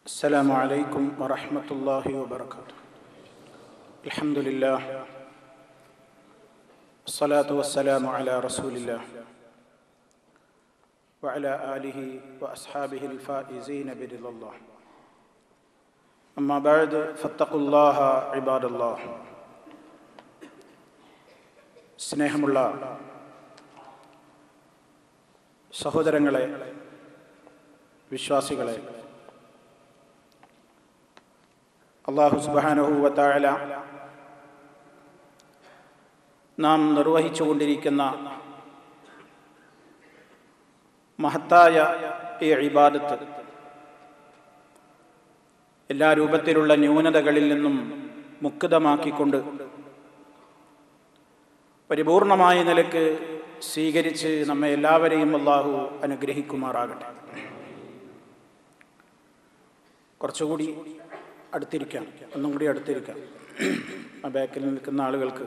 السلام عليكم ورحمة الله وبركاته الحمد لله الصلاة والسلام على رسول الله وعلى آله وأصحابه الفائزين برضا الله أما بعد فاتقوا الله عباد الله സ്നേഹമുള്ള സഹോദരങ്ങളെ വിശ്വാസികളെ അള്ളാഹു സുബാനഹുവത്തായ നാം നിർവഹിച്ചുകൊണ്ടിരിക്കുന്ന മഹത്തായ ഈ ഇബാദത്ത് എല്ലാ രൂപത്തിലുള്ള ന്യൂനതകളിൽ നിന്നും മുക്തമാക്കിക്കൊണ്ട് പരിപൂർണമായ നിലക്ക് സ്വീകരിച്ച് നമ്മെ എല്ലാവരെയും അള്ളാഹു അനുഗ്രഹിക്കുമാറാകട്ടെ കുറച്ചുകൂടി അടുത്തിരിക്കാം ഒന്നും കൂടി അടുത്തിരിക്കാം ആ ബാക്കിൽ നിൽക്കുന്ന ആളുകൾക്ക്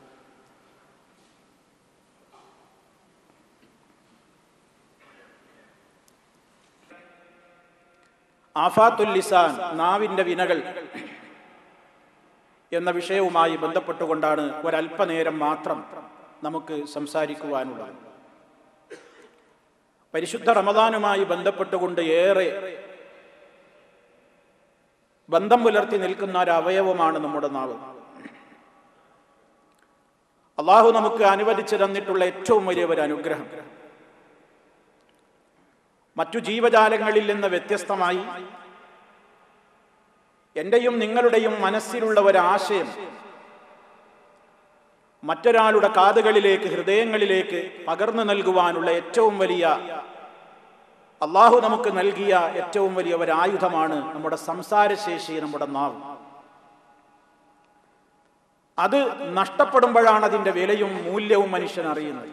ആഫാത്തുൽ ലിസാൻ നാവിൻ്റെ വിനകൾ എന്ന വിഷയവുമായി ബന്ധപ്പെട്ടുകൊണ്ടാണ് ഒരല്പനേരം മാത്രം നമുക്ക് സംസാരിക്കുവാനുള്ളത് പരിശുദ്ധ റമദാനുമായി ബന്ധപ്പെട്ടുകൊണ്ട് ഏറെ ബന്ധം പുലർത്തി നിൽക്കുന്ന ഒരു അവയവമാണ് നമ്മുടെ നാവ് അള്ളാഹു നമുക്ക് അനുവദിച്ചു തന്നിട്ടുള്ള ഏറ്റവും വലിയ ഒരു അനുഗ്രഹം മറ്റു ജീവജാലങ്ങളിൽ നിന്ന് വ്യത്യസ്തമായി എന്റെയും നിങ്ങളുടെയും മനസ്സിലുള്ള ഒരാശയം മറ്റൊരാളുടെ കാതുകളിലേക്ക് ഹൃദയങ്ങളിലേക്ക് പകർന്നു നൽകുവാനുള്ള ഏറ്റവും വലിയ അള്ളാഹു നമുക്ക് നൽകിയ ഏറ്റവും വലിയ ഒരായുധമാണ് നമ്മുടെ സംസാരശേഷി നമ്മുടെ നാവ് അത് നഷ്ടപ്പെടുമ്പോഴാണ് അതിൻ്റെ വിലയും മൂല്യവും മനുഷ്യൻ അറിയുന്നത്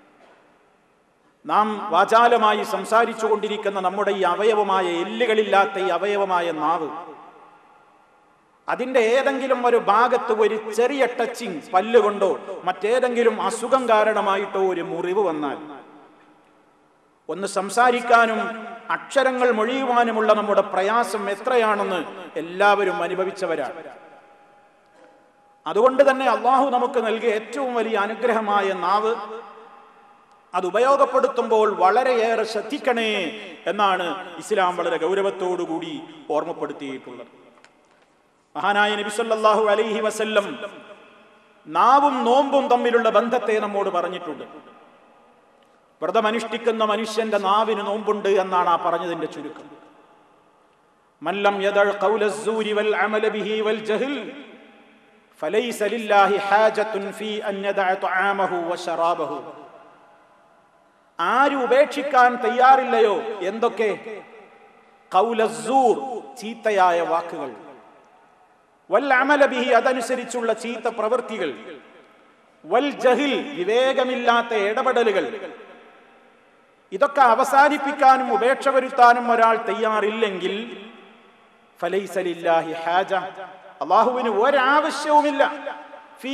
നാം വാചാലമായി സംസാരിച്ചു കൊണ്ടിരിക്കുന്ന നമ്മുടെ ഈ അവയവമായ എല്ലുകളില്ലാത്ത ഈ അവയവമായ നാവ് അതിന്റെ ഏതെങ്കിലും ഒരു ഭാഗത്ത് ഒരു ചെറിയ ടച്ചിങ് പല്ലുകൊണ്ടോ മറ്റേതെങ്കിലും അസുഖം കാരണമായിട്ടോ ഒരു മുറിവ് വന്നാൽ ഒന്ന് സംസാരിക്കാനും അക്ഷരങ്ങൾ മൊഴിയുവാനുമുള്ള നമ്മുടെ പ്രയാസം എത്രയാണെന്ന് എല്ലാവരും അനുഭവിച്ചവരാണ് അതുകൊണ്ട് തന്നെ അള്ളാഹു നമുക്ക് നൽകിയ ഏറ്റവും വലിയ അനുഗ്രഹമായ നാവ് അത് ഉപയോഗപ്പെടുത്തുമ്പോൾ വളരെയേറെ ശ്രദ്ധിക്കണേ എന്നാണ് ഇസ്ലാം വളരെ ഗൗരവത്തോടുകൂടി ഓർമ്മപ്പെടുത്തിയിട്ടുള്ളത് മഹാനായ നബിസല്ലാഹു അലൈഹി വസല്ലം നാവും നോമ്പും തമ്മിലുള്ള ബന്ധത്തെ നമ്മോട് പറഞ്ഞിട്ടുണ്ട് വ്രതമനുഷ്ഠിക്കുന്ന മനുഷ്യന്റെ നാവിന് നോമ്പുണ്ട് എന്നാണ് ആ പറഞ്ഞതിന്റെ ചുരുക്കം മല്ലം യദൾ ഖൗല الزور والعمل به والجهل فليس لله حاجة في أن يدع طعامه وشرابه ആര് ഉപേക്ഷിക്കാൻ തയ്യാറില്ലയോ എന്തൊക്കെ കൗലസൂർ ചീത്തയായ വാക്കുകൾ വൽ അമലബിഹി അതനുസരിച്ചുള്ള ചീത്ത പ്രവൃത്തികൾ വൽ ജഹിൽ വിവേകമില്ലാത്ത ഇടപെടലുകൾ ഇതൊക്കെ അവസാനിപ്പിക്കാനും ഉപേക്ഷ വരുത്താനും ഒരാൾ തയ്യാറില്ലെങ്കിൽ ഫലൈസലില്ലാഹി ഹാജ അള്ളാഹുവിന് ഒരാവശ്യവുമില്ല ഫീ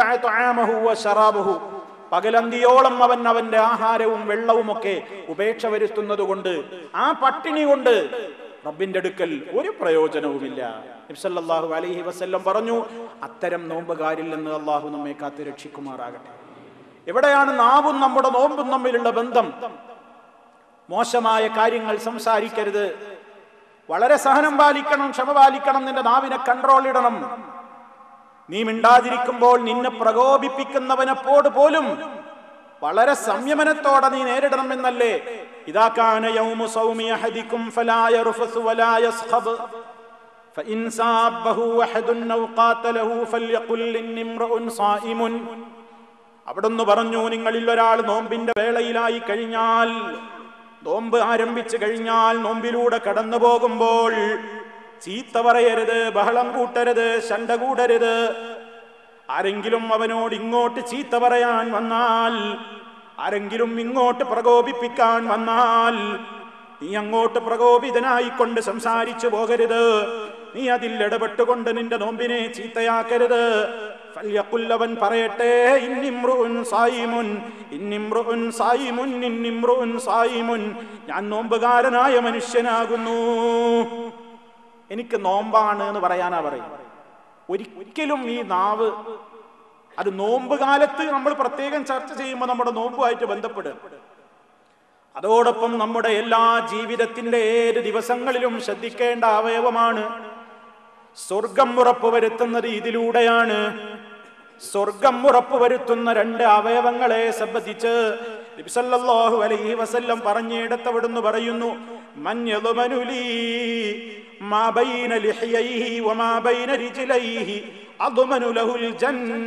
പകലന്തിയോളം അവൻ അവന്റെ ആഹാരവും വെള്ളവും ഒക്കെ ഉപേക്ഷ വരുത്തുന്നത് കൊണ്ട് ആ പട്ടിണി കൊണ്ട് റബ്ബിന്റെ അടുക്കൽ ഒരു പ്രയോജനവുമില്ല നബ്സല്ലാഹു അലൈഹി വസല്ലം പറഞ്ഞു അത്തരം നോമ്പുകാരിൽ നിന്ന് അള്ളാഹു നമ്മെ കാത്ത് രക്ഷിക്കുമാറാകട്ടെ എവിടെയാണ് നാവും നമ്മുടെ നോമ്പും തമ്മിലുള്ള ബന്ധം മോശമായ കാര്യങ്ങൾ സംസാരിക്കരുത് വളരെ സഹനം പാലിക്കണം ക്ഷമ പാലിക്കണം നിന്റെ നാവിനെ കൺട്രോൾ ഇടണം നീ മിണ്ടാതിരിക്കുമ്പോൾ നിന്നെ പ്രകോപിപ്പിക്കുന്നവനെപ്പോട് പോലും വളരെ സംയമനത്തോടെ നീ നേരിടണം എന്നല്ലേ ഇതാക്കാന യൗമു സൗമി അഹദിക്കും ഫലാ യർഫസു വലാ യസ്ഖബ് فإن سابه أحد أو قاتله فليقل إني امرؤ صائم അവിടുന്ന് പറഞ്ഞു നിങ്ങളിൽ ഒരാൾ നോമ്പിന്റെ വേളയിലായി കഴിഞ്ഞാൽ നോമ്പ് ആരംഭിച്ചു കഴിഞ്ഞാൽ നോമ്പിലൂടെ കടന്നു പോകുമ്പോൾ ചീത്ത പറയരുത് ബഹളം കൂട്ടരുത് ശണ്ട കൂടരുത് ആരെങ്കിലും അവനോട് ഇങ്ങോട്ട് ചീത്ത പറയാൻ വന്നാൽ ആരെങ്കിലും ഇങ്ങോട്ട് പ്രകോപിപ്പിക്കാൻ വന്നാൽ നീ അങ്ങോട്ട് പ്രകോപിതനായിക്കൊണ്ട് സംസാരിച്ചു പോകരുത് നീ അതിൽ ഇടപെട്ടുകൊണ്ട് നിന്റെ നോമ്പിനെ ചീത്തയാക്കരുത് ഫല്യഖുല്ലവൻ പറയട്ടെ ഇന്നിമ്രുഉൻ സായിമുൻ ഇന്നിമ്രുഉൻ സായിമുൻ ഇന്നിമ്രുഉൻ സായിമുൻ ഞാൻ നോമ്പുകാരനായ മനുഷ്യനാകുന്നു എനിക്ക് നോമ്പാണ് എന്ന് പറയാനാ പറയും ഒരിക്കലും ഈ നാവ് അത് നോമ്പ് കാലത്ത് നമ്മൾ പ്രത്യേകം ചർച്ച ചെയ്യുമ്പോൾ നമ്മുടെ നോമ്പുമായിട്ട് ബന്ധപ്പെടുക അതോടൊപ്പം നമ്മുടെ എല്ലാ ജീവിതത്തിന്റെ ഏത് ദിവസങ്ങളിലും ശ്രദ്ധിക്കേണ്ട അവയവമാണ് സ്വർഗം ഉറപ്പുവരുത്തുന്നത് ഇതിലൂടെയാണ് സ്വർഗം ഉറപ്പുവരുത്തുന്ന രണ്ട് അവയവങ്ങളെ സംബന്ധിച്ച് നബിസല്ലല്ലാഹു അലൈഹി വസല്ലം പറഞ്ഞിടത്തവിടുന്ന് പറയുന്നു മൻ യദ്മനുലി മാ ബൈന ലിഹ്യൈഹി വമാ ബൈന റിജ്ലൈഹി അദ്മനു ലഹുൽ ജന്ന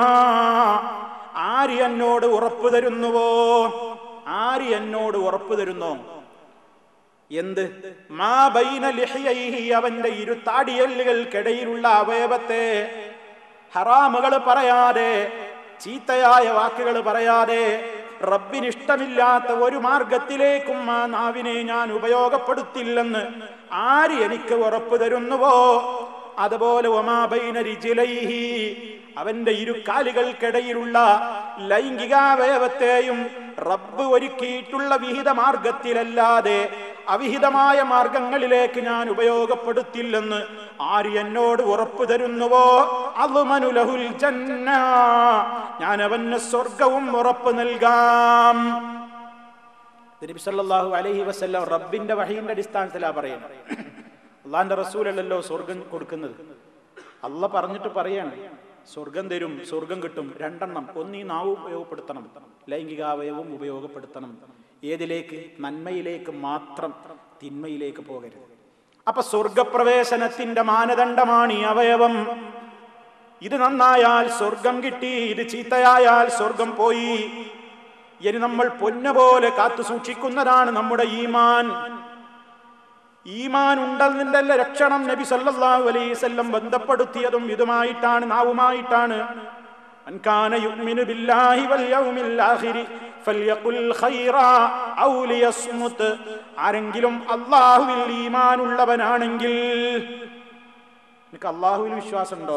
ആര് എന്നോട് ഉറപ്പ് തരുന്നുവോ ആര് എന്നോട് ഉറപ്പ് തരുന്നോ എന്ത് മാ ബൈന ലിഹ്യൈഹി അവന്റെ ഇരുത്താടിയല്ലുകൾക്കിടയിലുള്ള അവയവത്തെ ഹറാമുകൾ പറയാതെ ചീത്തയായ വാക്കുകൾ പറയാതെ റബ്ബിനിഷ്ടമില്ലാത്ത ഒരു മാർഗത്തിലേക്കും ആ നാവിനെ ഞാൻ ഉപയോഗപ്പെടുത്തില്ലെന്ന് ആര് എനിക്ക് ഉറപ്പ് തരുന്നുവോ അതുപോലെ ഒമാബൈന രിജിലൈഹി അവന്റെ ഇരുക്കാലുകൾക്കിടയിലുള്ള ലൈംഗികാവയവത്തെയും റബ്ബ് ഒരുക്കിയിട്ടുള്ള വിഹിത മാർഗത്തിലല്ലാതെ അവിഹിതമായ മാർഗങ്ങളിലേക്ക് ഞാൻ ഉപയോഗപ്പെടുത്തില്ലെന്ന് ആര് എന്നോട് ഉറപ്പ് തരുന്നുവോ അളുമനുലഹുൽ ജന്ന ഞാൻ അവന് സ്വർഗവും ഉറപ്പ് നൽകാം നബി സല്ലല്ലാഹു അലൈഹി വസല്ലം റബ്ബിന്റെ വഹീന്റെ അടിസ്ഥാനത്തിലാ പറയുന്നത് അള്ളാന്റെ റസൂലല്ലോ സ്വർഗം കൊടുക്കുന്നത് അല്ല പറഞ്ഞിട്ട് പറയാണ് സ്വർഗം തരും സ്വർഗം കിട്ടും രണ്ടെണ്ണം ഒന്ന് ഈ നാവ് ഉപയോഗപ്പെടുത്തണം ലൈംഗികാവയവും ഉപയോഗപ്പെടുത്തണം ഏതിലേക്ക് നന്മയിലേക്ക് മാത്രം തിന്മയിലേക്ക് പോകരുത് അപ്പൊ സ്വർഗപ്രവേശനത്തിന്റെ മാനദണ്ഡമാണ് ഈ അവയവം ഇത് നന്നായാൽ സ്വർഗം കിട്ടി ഇത് ചീത്തയായാൽ സ്വർഗം പോയി ഇനി നമ്മൾ പൊന്ന പോലെ കാത്തു സൂക്ഷിക്കുന്നതാണ് നമ്മുടെ ഈമാൻ ഈമാൻ ഉണ്ടെന്നതിന്റെ ലക്ഷണം നബി സല്ലല്ലാഹു അലൈഹി വസല്ലം ബന്ധപ്പെടുത്തിയതും ഇതുമായിട്ടാണ് നാവുമായിട്ടാണ് من كان يؤمن بالله واليوم الآخر فليقل خيرا أو ليصمت ആരെങ്കിലും അള്ളാഹുവിൽ ഈമാനുള്ളവനാണെങ്കിൽ നിനക്ക് അള്ളാഹുവിൽ വിശ്വാസമുണ്ടോ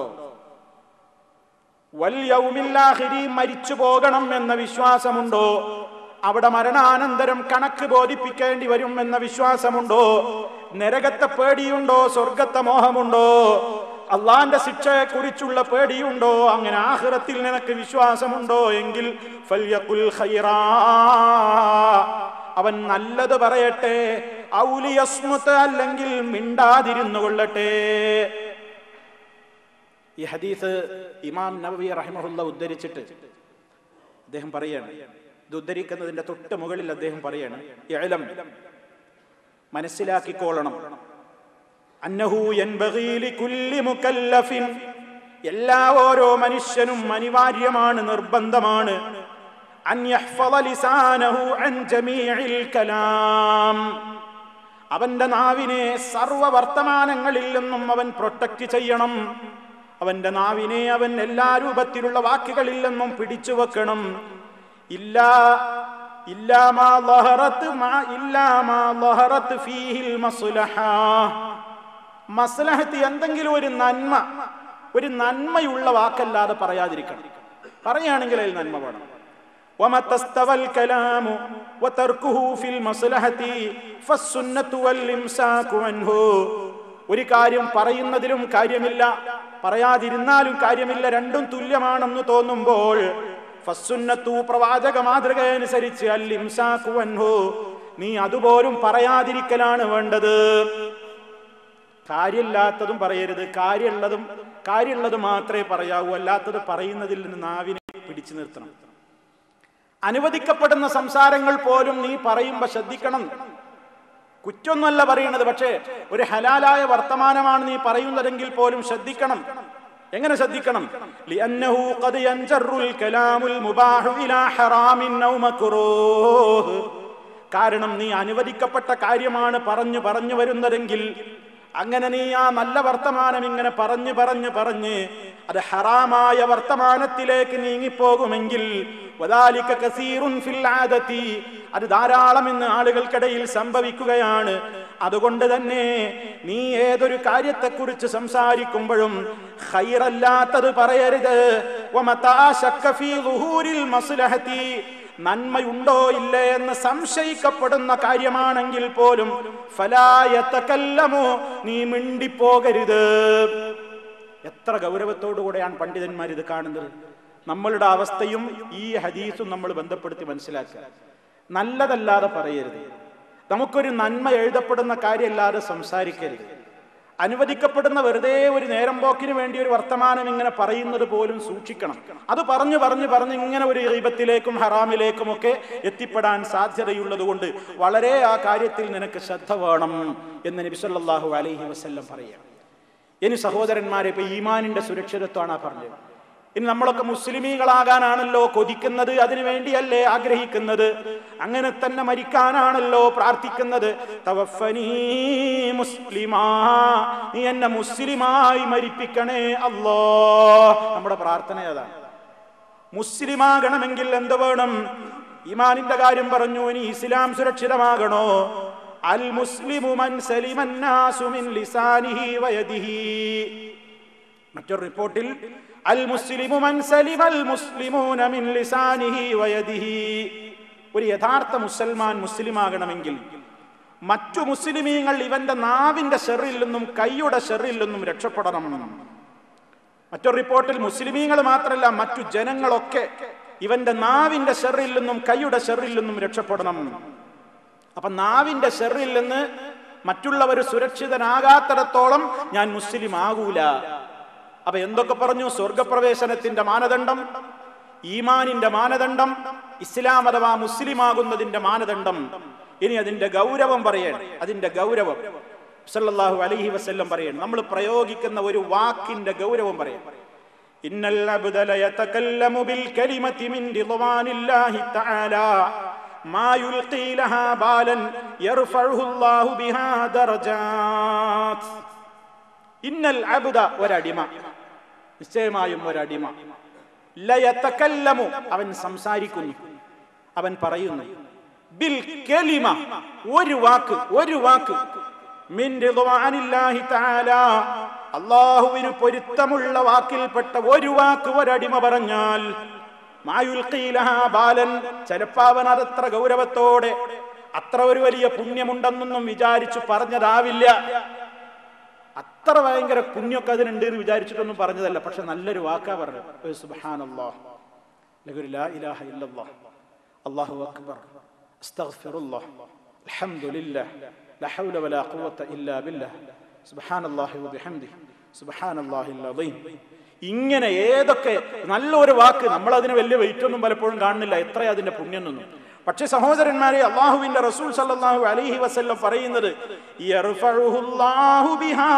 വല്യൗമില്ലാഹിരി മരിച്ചു പോകണം എന്ന വിശ്വാസമുണ്ടോ അവിടെ മരണാനന്തരം കണക്ക് ബോധിപ്പിക്കേണ്ടി വരും എന്ന വിശ്വാസമുണ്ടോ നരകത്തെ പേടിയുണ്ടോ സ്വർഗത്തെ മോഹമുണ്ടോ അള്ളാന്റെ ശിക്ഷയെ കുറിച്ചുള്ള പേടിയുണ്ടോ അങ്ങനെ ആഹ്റത്തിൽ നിനക്ക് വിശ്വാസമുണ്ടോ എങ്കിൽ ഫല്യഖുൽ ഖൈറാ. അവൻ നല്ലത് പറയട്ടെ ഔലിയസ്മുത്ത് അല്ലെങ്കിൽ മിണ്ടാതിരുന്നു കൊള്ളട്ടെ ഈ ഹദീസ് ഇമാം നബവി റഹിമഹുല്ല ഉദ്ധരിച്ചിട്ട് അദ്ദേഹം പറയാണ് ഇത് ഉദ്ധരിക്കുന്നതിന്റെ തൊട്ട് മുകളിൽ അദ്ദേഹം പറയാണ് ഇഅലം മനസ്സിലാക്കിക്കോളണം അന്നഹു യൻബഗീ ലികുല്ലി മുകല്ലഫിൻ എല്ലാ ഓരോ മനുഷ്യനും അനിവാര്യമാണ് നിർബന്ധമാണ് അൻ യഹ്ഫള ലിസാനഹു അൻ ജമീഇൽ കലാം അവന്റെ നാവിനെ സർവ വർത്തമാനങ്ങളിൽ നിന്നും അവൻ പ്രൊട്ടക്ട് ചെയ്യണം അവന്റെ നാവിനെ അവൻ എല്ലാ രൂപത്തിലുള്ള വാക്കുകളിൽ നിന്നും പിടിച്ചു വെക്കണം ഇല്ലാ ഇല്ലാമാ ലഹറത്ത് മാ ഇല്ലാമാ ലഹറത്ത് ഫീഹിൽ മസ്ലഹ മസ്ലഹത്ത് എന്തെങ്കിലും ഒരു നന്മ ഒരു നന്മയുള്ള വാക്കല്ലാതെ പറയാതിരിക്കണം പറയുകയാണെങ്കിൽ അതിൽ നന്മ വേണം ومتى استوى الكلام وتركه في المصلحة فالسنة والإمساك عنه ഒരു കാര്യം പറയുന്നതിലും കാര്യമില്ല പറയാതിരുന്നാലും കാര്യമില്ല രണ്ടും തുല്യമാണെന്ന് തോന്നുമ്പോൾ ഫസ്സുന്നത്തു പ്രവാചക മാതൃക അനുസരിച്ച് അൽ ഇംസാക്കു അൻഹു നീ അതുപോലും പറയാതിരിക്കലാണ് വേണ്ടത് കാര്യമില്ലാത്തതും പറയരുത് കാര്യമുള്ളതും കാര്യമുള്ളത് മാത്രമേ പറയാവൂ അല്ലാത്തത് പറയുന്നതിൽ നിന്ന് നാവിനെ പിടിച്ചു നിർത്തണം അനുവദിക്കപ്പെടുന്ന സംസാരങ്ങൾ പോലും നീ പറയുമ്പോ ശ്രദ്ധിക്കണം കുറ്റൊന്നുമല്ല പറയുന്നത് പക്ഷേ ഒരു ഹലാലായ വർത്തമാനമാണ് നീ പറയുന്നതെങ്കിൽ പോലും ശ്രദ്ധിക്കണം എങ്ങനെ ശ്രദ്ധിക്കണം ലിഅന്നഹു ഖദ് യൻജറുൽ കലാമുൽ മുബാഹു ഇലാ ഹറാമിൻ ഔ മക്റൂഹ് കാരണം നീ അനുവദിക്കപ്പെട്ട കാര്യമാണ് പറഞ്ഞു പറഞ്ഞു വരുന്നതെങ്കിൽ അങ്ങനെ നീ ആ നല്ല വർത്തമാനം ഇങ്ങനെ പറഞ്ഞു പറഞ്ഞു പറഞ്ഞ് അത് ഹറാമായ വർത്തമാനത്തിലേക്ക് നീങ്ങിപ്പോകുമെങ്കിൽ വദാലിക കസീറുൻ ഫിൽ ആദത്തി അത് ധാരാളം ഇന്ന് ആളുകൾക്കിടയിൽ സംഭവിക്കുകയാണ് അതുകൊണ്ട് തന്നെ നീ ഏതൊരു കാര്യത്തെക്കുറിച്ച് സംസാരിക്കുമ്പോഴും ഹൈറല്ലാത്തത് പറയരുത് വമതാ ശക്ക ഫീ ളുഹൂരിൽ മസ്ലഹത്തി നന്മയുണ്ടോ ഇല്ലേ എന്ന് സംശയിക്കപ്പെടുന്ന കാര്യമാണെങ്കിൽ പോലും ഫലായത്തക്കല്ലമോ നീ മിണ്ടിപ്പോകരുത് എത്ര ഗൗരവത്തോടുകൂടെയാണ് പണ്ഡിതന്മാർ ഇത് കാണുന്നത് നമ്മളുടെ അവസ്ഥയും ഈ ഹദീസും നമ്മൾ ബന്ധപ്പെടുത്തി മനസ്സിലാക്കുക നല്ലതല്ലാതെ പറയരുത് നമുക്കൊരു നന്മ എഴുതപ്പെടുന്ന കാര്യമല്ലാതെ സംസാരിക്കരുത് അനുവദിക്കപ്പെടുന്ന വെറുതെ ഒരു നേരം പോക്കിന് വേണ്ടി ഒരു വർത്തമാനം ഇങ്ങനെ പറയുന്നത് പോലും സൂക്ഷിക്കണം അത് പറഞ്ഞു പറഞ്ഞു പറഞ്ഞ് ഇങ്ങനെ ഒരു റീബത്തിലേക്കും ഹറാമിലേക്കും ഒക്കെ എത്തിപ്പെടാൻ സാധ്യതയുള്ളത് കൊണ്ട് വളരെ ആ കാര്യത്തിൽ നിനക്ക് ശ്രദ്ധ വേണം എന്ന് നബി സല്ലല്ലാഹു അലൈഹി വസല്ലം പറയാം ഇനി സഹോദരന്മാരെ ഇപ്പൊ ഈമാനിന്റെ സുരക്ഷിതത്വമാണ് ആ പറഞ്ഞത് ഇനി നമ്മളൊക്കെ മുസ്ലിമീകളാകാനാണല്ലോ കൊതിക്കുന്നത് അതിനു വേണ്ടിയല്ലേ ആഗ്രഹിക്കുന്നത് അങ്ങനെ തന്നെ മരിക്കാനാണല്ലോ പ്രാർത്ഥിക്കുന്നത് തവഫനീ മുസ്ലിമാ നീ എന്നെ മുസ്ലിമായി മരിപ്പിക്കണേ അല്ലോ നമ്മുടെ പ്രാർത്ഥന അതാണ് മുസ്ലിമാകണമെങ്കിൽ എന്ത് വേണം ഈമാനിന്റെ കാര്യം പറഞ്ഞു ഇനി ഇസ്ലാം സുരക്ഷിതമാകണോ അൽ മുസ്ലിമു മൻ സലിമന്നാസു മിൻ ലിസാനിഹി വയദിഹി മറ്റൊരു റിപ്പോർട്ടിൽ അൽ മുസ്ലിമു മൻ സലിമൽ മുസ്ലിമൂന മിൻ ലിസാനിഹി വയദിഹി ഒരു യഥാർത്ഥ മുസൽമാൻ മുസ്ലിമാകണമെങ്കിൽ മറ്റു മുസ്ലിമീങ്ങൾ ഇവന്റെ നാവിന്റെ ഷെറിൽ നിന്നും കൈയുടെ ഷെറിൽ നിന്നും രക്ഷപ്പെടണം മറ്റൊരു റിപ്പോർട്ടിൽ മുസ്ലിമീങ്ങൾ മാത്രമല്ല മറ്റു ജനങ്ങളൊക്കെ ഇവന്റെ നാവിന്റെ ഷെറിൽ നിന്നും കൈയുടെ ഷെറിൽ നിന്നും രക്ഷപ്പെടണം അപ്പൊ നാവിന്റെ ഷെറിൽ നിന്ന് മറ്റുള്ളവർ സുരക്ഷിതനാകാത്തിടത്തോളം ഞാൻ മുസ്ലിം ആകൂല അപ്പൊ എന്തൊക്കെ പറഞ്ഞു സ്വർഗപ്രവേശനത്തിന്റെ മാനദണ്ഡം ഈമാനിന്റെ മാനദണ്ഡം ഇസ്ലാം അഥവാ മുസ്ലിം ആകുന്നതിന്റെ മാനദണ്ഡം ഇനി അതിന്റെ ഗൗരവം പറയണം അതിന്റെ ഗൗരവം സല്ലല്ലാഹു അലൈഹി വസല്ലം പറയണം നമ്മൾ പ്രയോഗിക്കുന്ന ഒരു വാക്കിന്റെ ഗൗരവം പറയാം ഇന്നൽ അബ്ദ ലയതകല്ലമു ബിൽ കലിമതി മിൻ റിദ്വാനില്ലാഹി തആല മാ യുൽഖി ലഹാ ബാലൻ യർഫഉഹു അല്ലാഹു ബിഹാ ദർജാത്ത് ഇന്നൽ അബ്ദ ഒരടിമ നിശ്ചയമായും ഒരടിമ ലയതകല്ലമു അവൻ സംസാരിക്കുന്നു അവൻ പറയുന്നു ബിൽ കലിമ ഒരു വാക്ക് ഒരു വാക്ക് മിൻ റിദ്വാനില്ലാഹി തആല അള്ളാഹുവിന് പൊരുത്തമുള്ള വാക്കിൽപ്പെട്ട ഒരു വാക്ക് ഒരടിമ പറഞ്ഞാൽ മായുൽഖീലഹാ ബാലൻ ചിലപ്പോ അവൻ അതത്ര ഗൗരവത്തോടെ അത്ര ഒരു വലിയ പുണ്യമുണ്ടെന്നൊന്നും വിചാരിച്ചു പറഞ്ഞതാവില്ല അത്ര ഭയങ്കര പുണ്യൊക്കെ അതിനുണ്ട് എന്ന് വിചാരിച്ചിട്ടൊന്നും പറഞ്ഞതല്ല പക്ഷെ നല്ലൊരു വാക്കാ പറഞ്ഞു സുബ്ഹാനല്ലാഹ് ലഗുരു ലാ ഇലാഹ ഇല്ലല്ലാഹ് അല്ലാഹു അക്ബർ അസ്തഗ്ഫിറുല്ലാഹ് അൽഹംദുലില്ലാഹ് ലാ ഹൗല വലാ ഖുവത ഇല്ലാ ബില്ലാഹ് സുബ്ഹാനല്ലാഹി വബിഹംദിഹി സുബ്ഹാനല്ലാഹിൽ അദീം ഇങ്ങനെ ഏതൊക്കെ നല്ലൊരു വാക്ക് നമ്മൾ അതിന് വലിയ വെയിറ്റ് ഒന്നും പലപ്പോഴും കാണുന്നില്ല എത്ര അതിന്റെ പുണ്യം ഒന്നും പക്ഷെ സഹോദരന്മാരെ അള്ളാഹുവിന്റെ റസൂൽ സല്ലല്ലാഹു അലൈഹി വസല്ലം പറയുന്നത് യർഫഉഹുല്ലാഹു ബിഹാ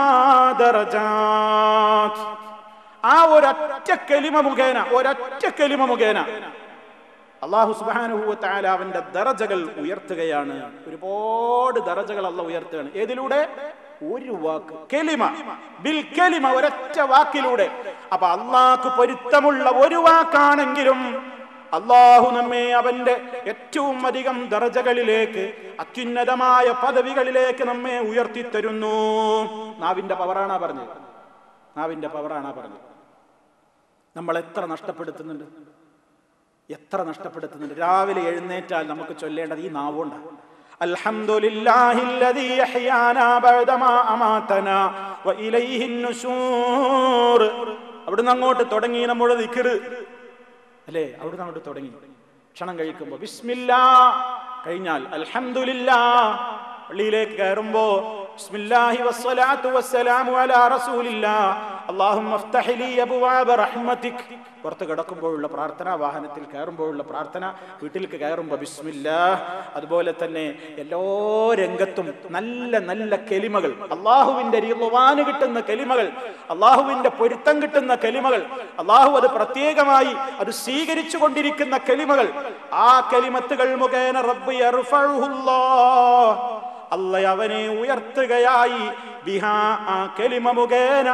ദറജാത്ത്. ആ ഒരൊറ്റ കലിമ മുഖേന ഒരൊറ്റ കലിമ മുഖേന അള്ളാഹു സുബാനുഭൂവത്തായ അവന്റെ ദറജകൾ ഉയർത്തുകയാണ് ഒരുപാട് ദറജകൾ അല്ല ഉയർത്തുകയാണ് ഏതിലൂടെ ഒരു വാക്ക് കെലിമ ബിൽ കെലിമ ഒരൊറ്റ വാക്കിലൂടെ അപ്പൊ അള്ളാഹ്ക്ക് പൊരുത്തമുള്ള ഒരു വാക്കാണെങ്കിലും അള്ളാഹു നമ്മെ അവന്റെ ഏറ്റവും അധികം ദറജകളിലേക്ക് അത്യുന്നതമായ പദവികളിലേക്ക് നമ്മെ ഉയർത്തിത്തരുന്നു നാവിന്റെ പവറാണാ പറഞ്ഞത് നാവിന്റെ പവറാണാ പറഞ്ഞത് നമ്മൾ എത്ര നഷ്ടപ്പെടുത്തുന്നുണ്ട് എത്ര നഷ്ടപ്പെടുത്തുന്നുണ്ട് രാവിലെ എഴുന്നേറ്റാൽ നമുക്ക് ചൊല്ലേണ്ടത് ഈ നാവുകൊണ്ടാണ് അൽഹംദുലില്ലാഹില്ലദീ അഹ്യാനാ ബഅദമാ അമാതനാ വഇലൈഹിൻ നുശൂർ അവിടുന്ന് അങ്ങോട്ട് തുടങ്ങി നമ്മുടെ ദിക്ർ അല്ലേ അവിടുന്ന് അങ്ങോട്ട് തുടങ്ങി ഭക്ഷണം കഴിക്കുമ്പോൾ ബിസ്മില്ലാ കഴിഞ്ഞാൽ അൽഹംദുലില്ലാ പള്ളിയിലേക്ക് കയറുമ്പോ ബിസ്മില്ലാഹി വസ്സലാത്തു വസ്സലാമു അലാ റസൂലില്ലാ അല്ലാഹുമ്മ അഫ്തഹ് ലീ അബ്വാബ റഹ്മതിക് പുറത്ത് കിടക്കുമ്പോഴുള്ള പ്രാർത്ഥന വാഹനത്തിൽ കയറുമ്പോഴുള്ള പ്രാർത്ഥന വീട്ടിലേക്ക് കയറുമ്പോൾ ബിസ്മില്ലാ അതുപോലെ തന്നെ എല്ലാ രംഗത്തും നല്ല നല്ല കെലിമകൾ അള്ളാഹുവിന്റെ റിളുവാന് കിട്ടുന്ന കെലിമകൾ അള്ളാഹുവിന്റെ പൊരുത്തം കിട്ടുന്ന കെലിമകൾ അള്ളാഹു അത് പ്രത്യേകമായി അത് സ്വീകരിച്ചു കൊണ്ടിരിക്കുന്ന കെലിമകൾ ആ കെലിമത്തുകൾ മുഖേന റബ്ബ് യർഫഉഹുല്ലാഹ് അല്ല അവനെ ഉയർത്തുകയായി ബിഹാ ആ കെലിമ മുഖേന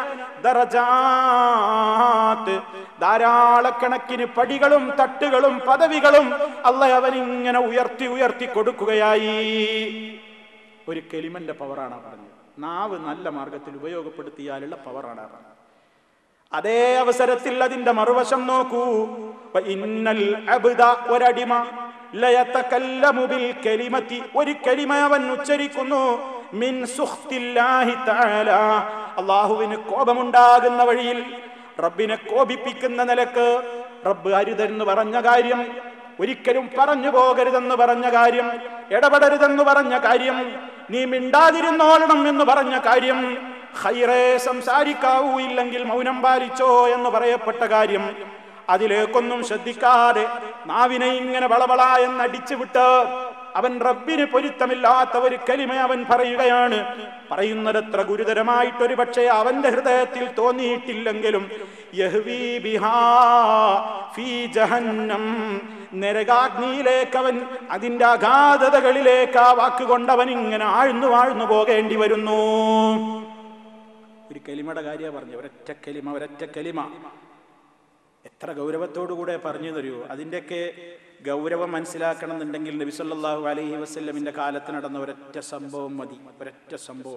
ദറജാത്ത് ധാരാളക്കണക്കിന് പടികളും തട്ടുകളും പദവികളും അല്ല അവനിങ്ങനെ ഉയർത്തി ഉയർത്തി കൊടുക്കുകയായി ഒരു കെലിമന്റെ പവറാണ് പറഞ്ഞത് നാവ് നല്ല മാർഗത്തിൽ ഉപയോഗപ്പെടുത്തിയാലുള്ള പവറാണ് പറഞ്ഞത് അതേ അവസരത്തിൽ അതിന്റെ മറുവശം നോക്കൂ വ ഇന്നൽ അബ്ദ ഒരടിമ ലയതകല്ലമു ബിൽ കലിമത്തി ഒരു കലിമ അവൻ ഉച്ചരിക്കുന്നു മിൻ സുഖ്തില്ലാഹി തആല അല്ലാഹുവിന് കോപമുണ്ടാകുന്ന വഴിയിൽ റബ്ബിനെ കോപിപ്പിക്കുന്ന നിലക്ക് റബ്ബ് അരുതെന്ന് പറഞ്ഞ കാര്യം ഒരിക്കലും പറഞ്ഞു പോകരുതെന്ന് പറഞ്ഞ കാര്യം ഇടപെടരുതെന്ന് പറഞ്ഞ കാര്യം നീ മിണ്ടാതിരുന്നോളണം എന്ന് പറഞ്ഞ കാര്യം ഹൈറേ സംസാരിക്കാവൂ ഇല്ലെങ്കിൽ മൗനം പാലിച്ചോ എന്ന് പറയപ്പെട്ട കാര്യം അതിലേക്കൊന്നും ശ്രദ്ധിക്കാതെ നാവിനെ ഇങ്ങനെ വളവള എന്നടിച്ചു വിട്ട് അവൻ റബ്ബിന് പൊരുത്തമില്ലാത്ത ഒരു കലിമ അവൻ പറയുകയാണ് പറയുന്നതത്ര ഗുരുതരമായിട്ടൊരു പക്ഷേ അവന്റെ ഹൃദയത്തിൽ തോന്നിയിട്ടില്ലെങ്കിലും യഹ്വീ ബിഹാ ഫീ ജഹന്നം നരകാഗ്നിയിലേക്ക് അവൻ അതിന്റെ അഗാധതകളിലേക്ക് ആ വാക്കുകൊണ്ട് അവൻ ഇങ്ങനെ ആഴ്ന്നു ആഴ്ന്നു പോകേണ്ടി വരുന്നു ഒരു കലിമയുടെ കാര്യ പറഞ്ഞു ഒരൊറ്റ കലിമ ഒരൊറ്റ കലിമ എത്ര ഗൗരവത്തോടുകൂടെ പറഞ്ഞു തരൂ അതിൻ്റെയൊക്കെ ഗൗരവം മനസ്സിലാക്കണം എന്നുണ്ടെങ്കിൽ നബി സല്ലല്ലാഹു അലൈഹി വസല്ലമിന്റെ കാലത്ത് നടന്ന ഒരൊറ്റ സംഭവം മതി ഒരൊറ്റ സംഭവം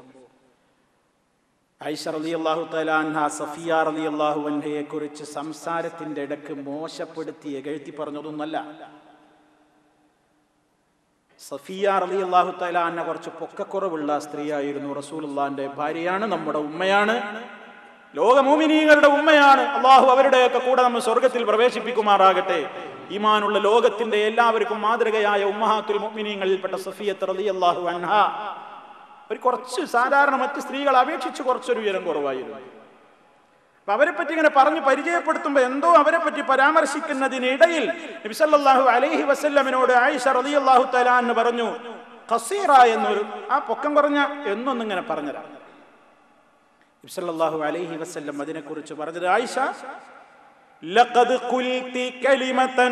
ഐഷ റളിയല്ലാഹു തആല അൻഹ സഫിയ റളിയല്ലാഹു അൻഹയെ കുറിച്ച് സംസാരത്തിന്റെ ഇടക്ക് മോശപ്പെടുത്തി എഴുത്തി പറഞ്ഞതൊന്നല്ല സഫിയ റളിയല്ലാഹു തആല അന്ന കുറച്ച് പൊക്കക്കുറവുള്ള സ്ത്രീയായിരുന്നു റസൂലുള്ളാന്റെ ഭാര്യയാണ് നമ്മുടെ ഉമ്മയാണ് ലോകമോമിനീങ്ങളുടെ ഉമ്മയാണ് അള്ളാഹു അവരുടെയൊക്കെ കൂടെ നമ്മൾ സ്വർഗത്തിൽ പ്രവേശിപ്പിക്കുമാറാകട്ടെ ഈമാനുള്ള ലോകത്തിന്റെ എല്ലാവർക്കും മാതൃകയായ ഉമ്മഹാത്തുൽ മുഅ്മിനീങ്ങളിൽപ്പെട്ട സഫിയത്ത് റളിയല്ലാഹു അൻഹ ഒരു കുറച്ച് സാധാരണ മറ്റ് സ്ത്രീകളെ അപേക്ഷിച്ച് കുറച്ചൊരു ഉയരം കുറവായിരുന്നു അപ്പൊ അവരെ പറ്റി ഇങ്ങനെ പറഞ്ഞ് പരിചയപ്പെടുത്തുമ്പോൾ എന്തോ അവരെ പറ്റി പരാമർശിക്കുന്നതിനിടയിൽ നബിസല്ലാഹു അലൈഹി വസല്ലമിനോട് ആയിഷ റളിയല്ലാഹു തആല എന്ന് പറഞ്ഞു ഖസീറ എന്നൊരു ആ പൊക്കം കുറഞ്ഞ എന്നൊന്നിങ്ങനെ പറഞ്ഞതാ നബിസല്ലാഹു അലൈഹി വസല്ലം അതിനെക്കുറിച്ച് പറഞ്ഞത് ആയിഷ ലഖദ് ഖുൽതി കലിമതൻ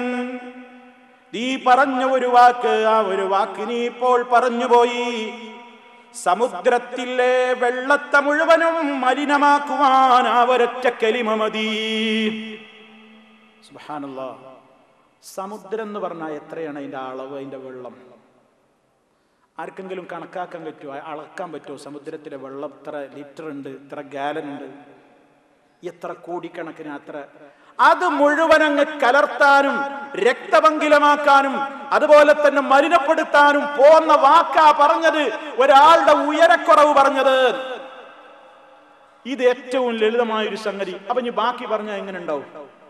നീ പറഞ്ഞ ഒരു വാക്ക് ആ ഒരു വാക്ക് നീ ഇപ്പോൾ പറഞ്ഞുപോയി സമുദ്രത്തിലെ വെള്ളത്തെ മുഴുവനും മലിനമാക്കുവാൻ ആ ഒരൊറ്റ കലിമ മതി സുബ്ഹാനല്ലാ സമുദ്രം എന്ന് പറഞ്ഞാൽ എത്രയാണ് അതിന്റെ അളവ് അതിന്റെ വെള്ളം ആർക്കെങ്കിലും കണക്കാക്കാൻ പറ്റുമോ അളക്കാൻ പറ്റുമോ സമുദ്രത്തിലെ വെള്ളം ഇത്ര ലിറ്റർ ഉണ്ട് ഇത്ര ഗാലൻ ഉണ്ട് എത്ര കോടിക്കണക്കിന് അത്ര അത് മുഴുവൻ അങ്ങ് കലർത്താനും രക്തപങ്കിലമാക്കാനും അതുപോലെ തന്നെ മലിനപ്പെടുത്താനും പോന്ന വാക്കാ പറഞ്ഞത് ഒരാളുടെ ഉയരക്കുറവ് പറഞ്ഞത് ഇത് ഏറ്റവും ലളിതമായൊരു സംഗതി അപ്പൊ ഇനി ബാക്കി പറഞ്ഞാൽ എങ്ങനെ ഉണ്ടാവും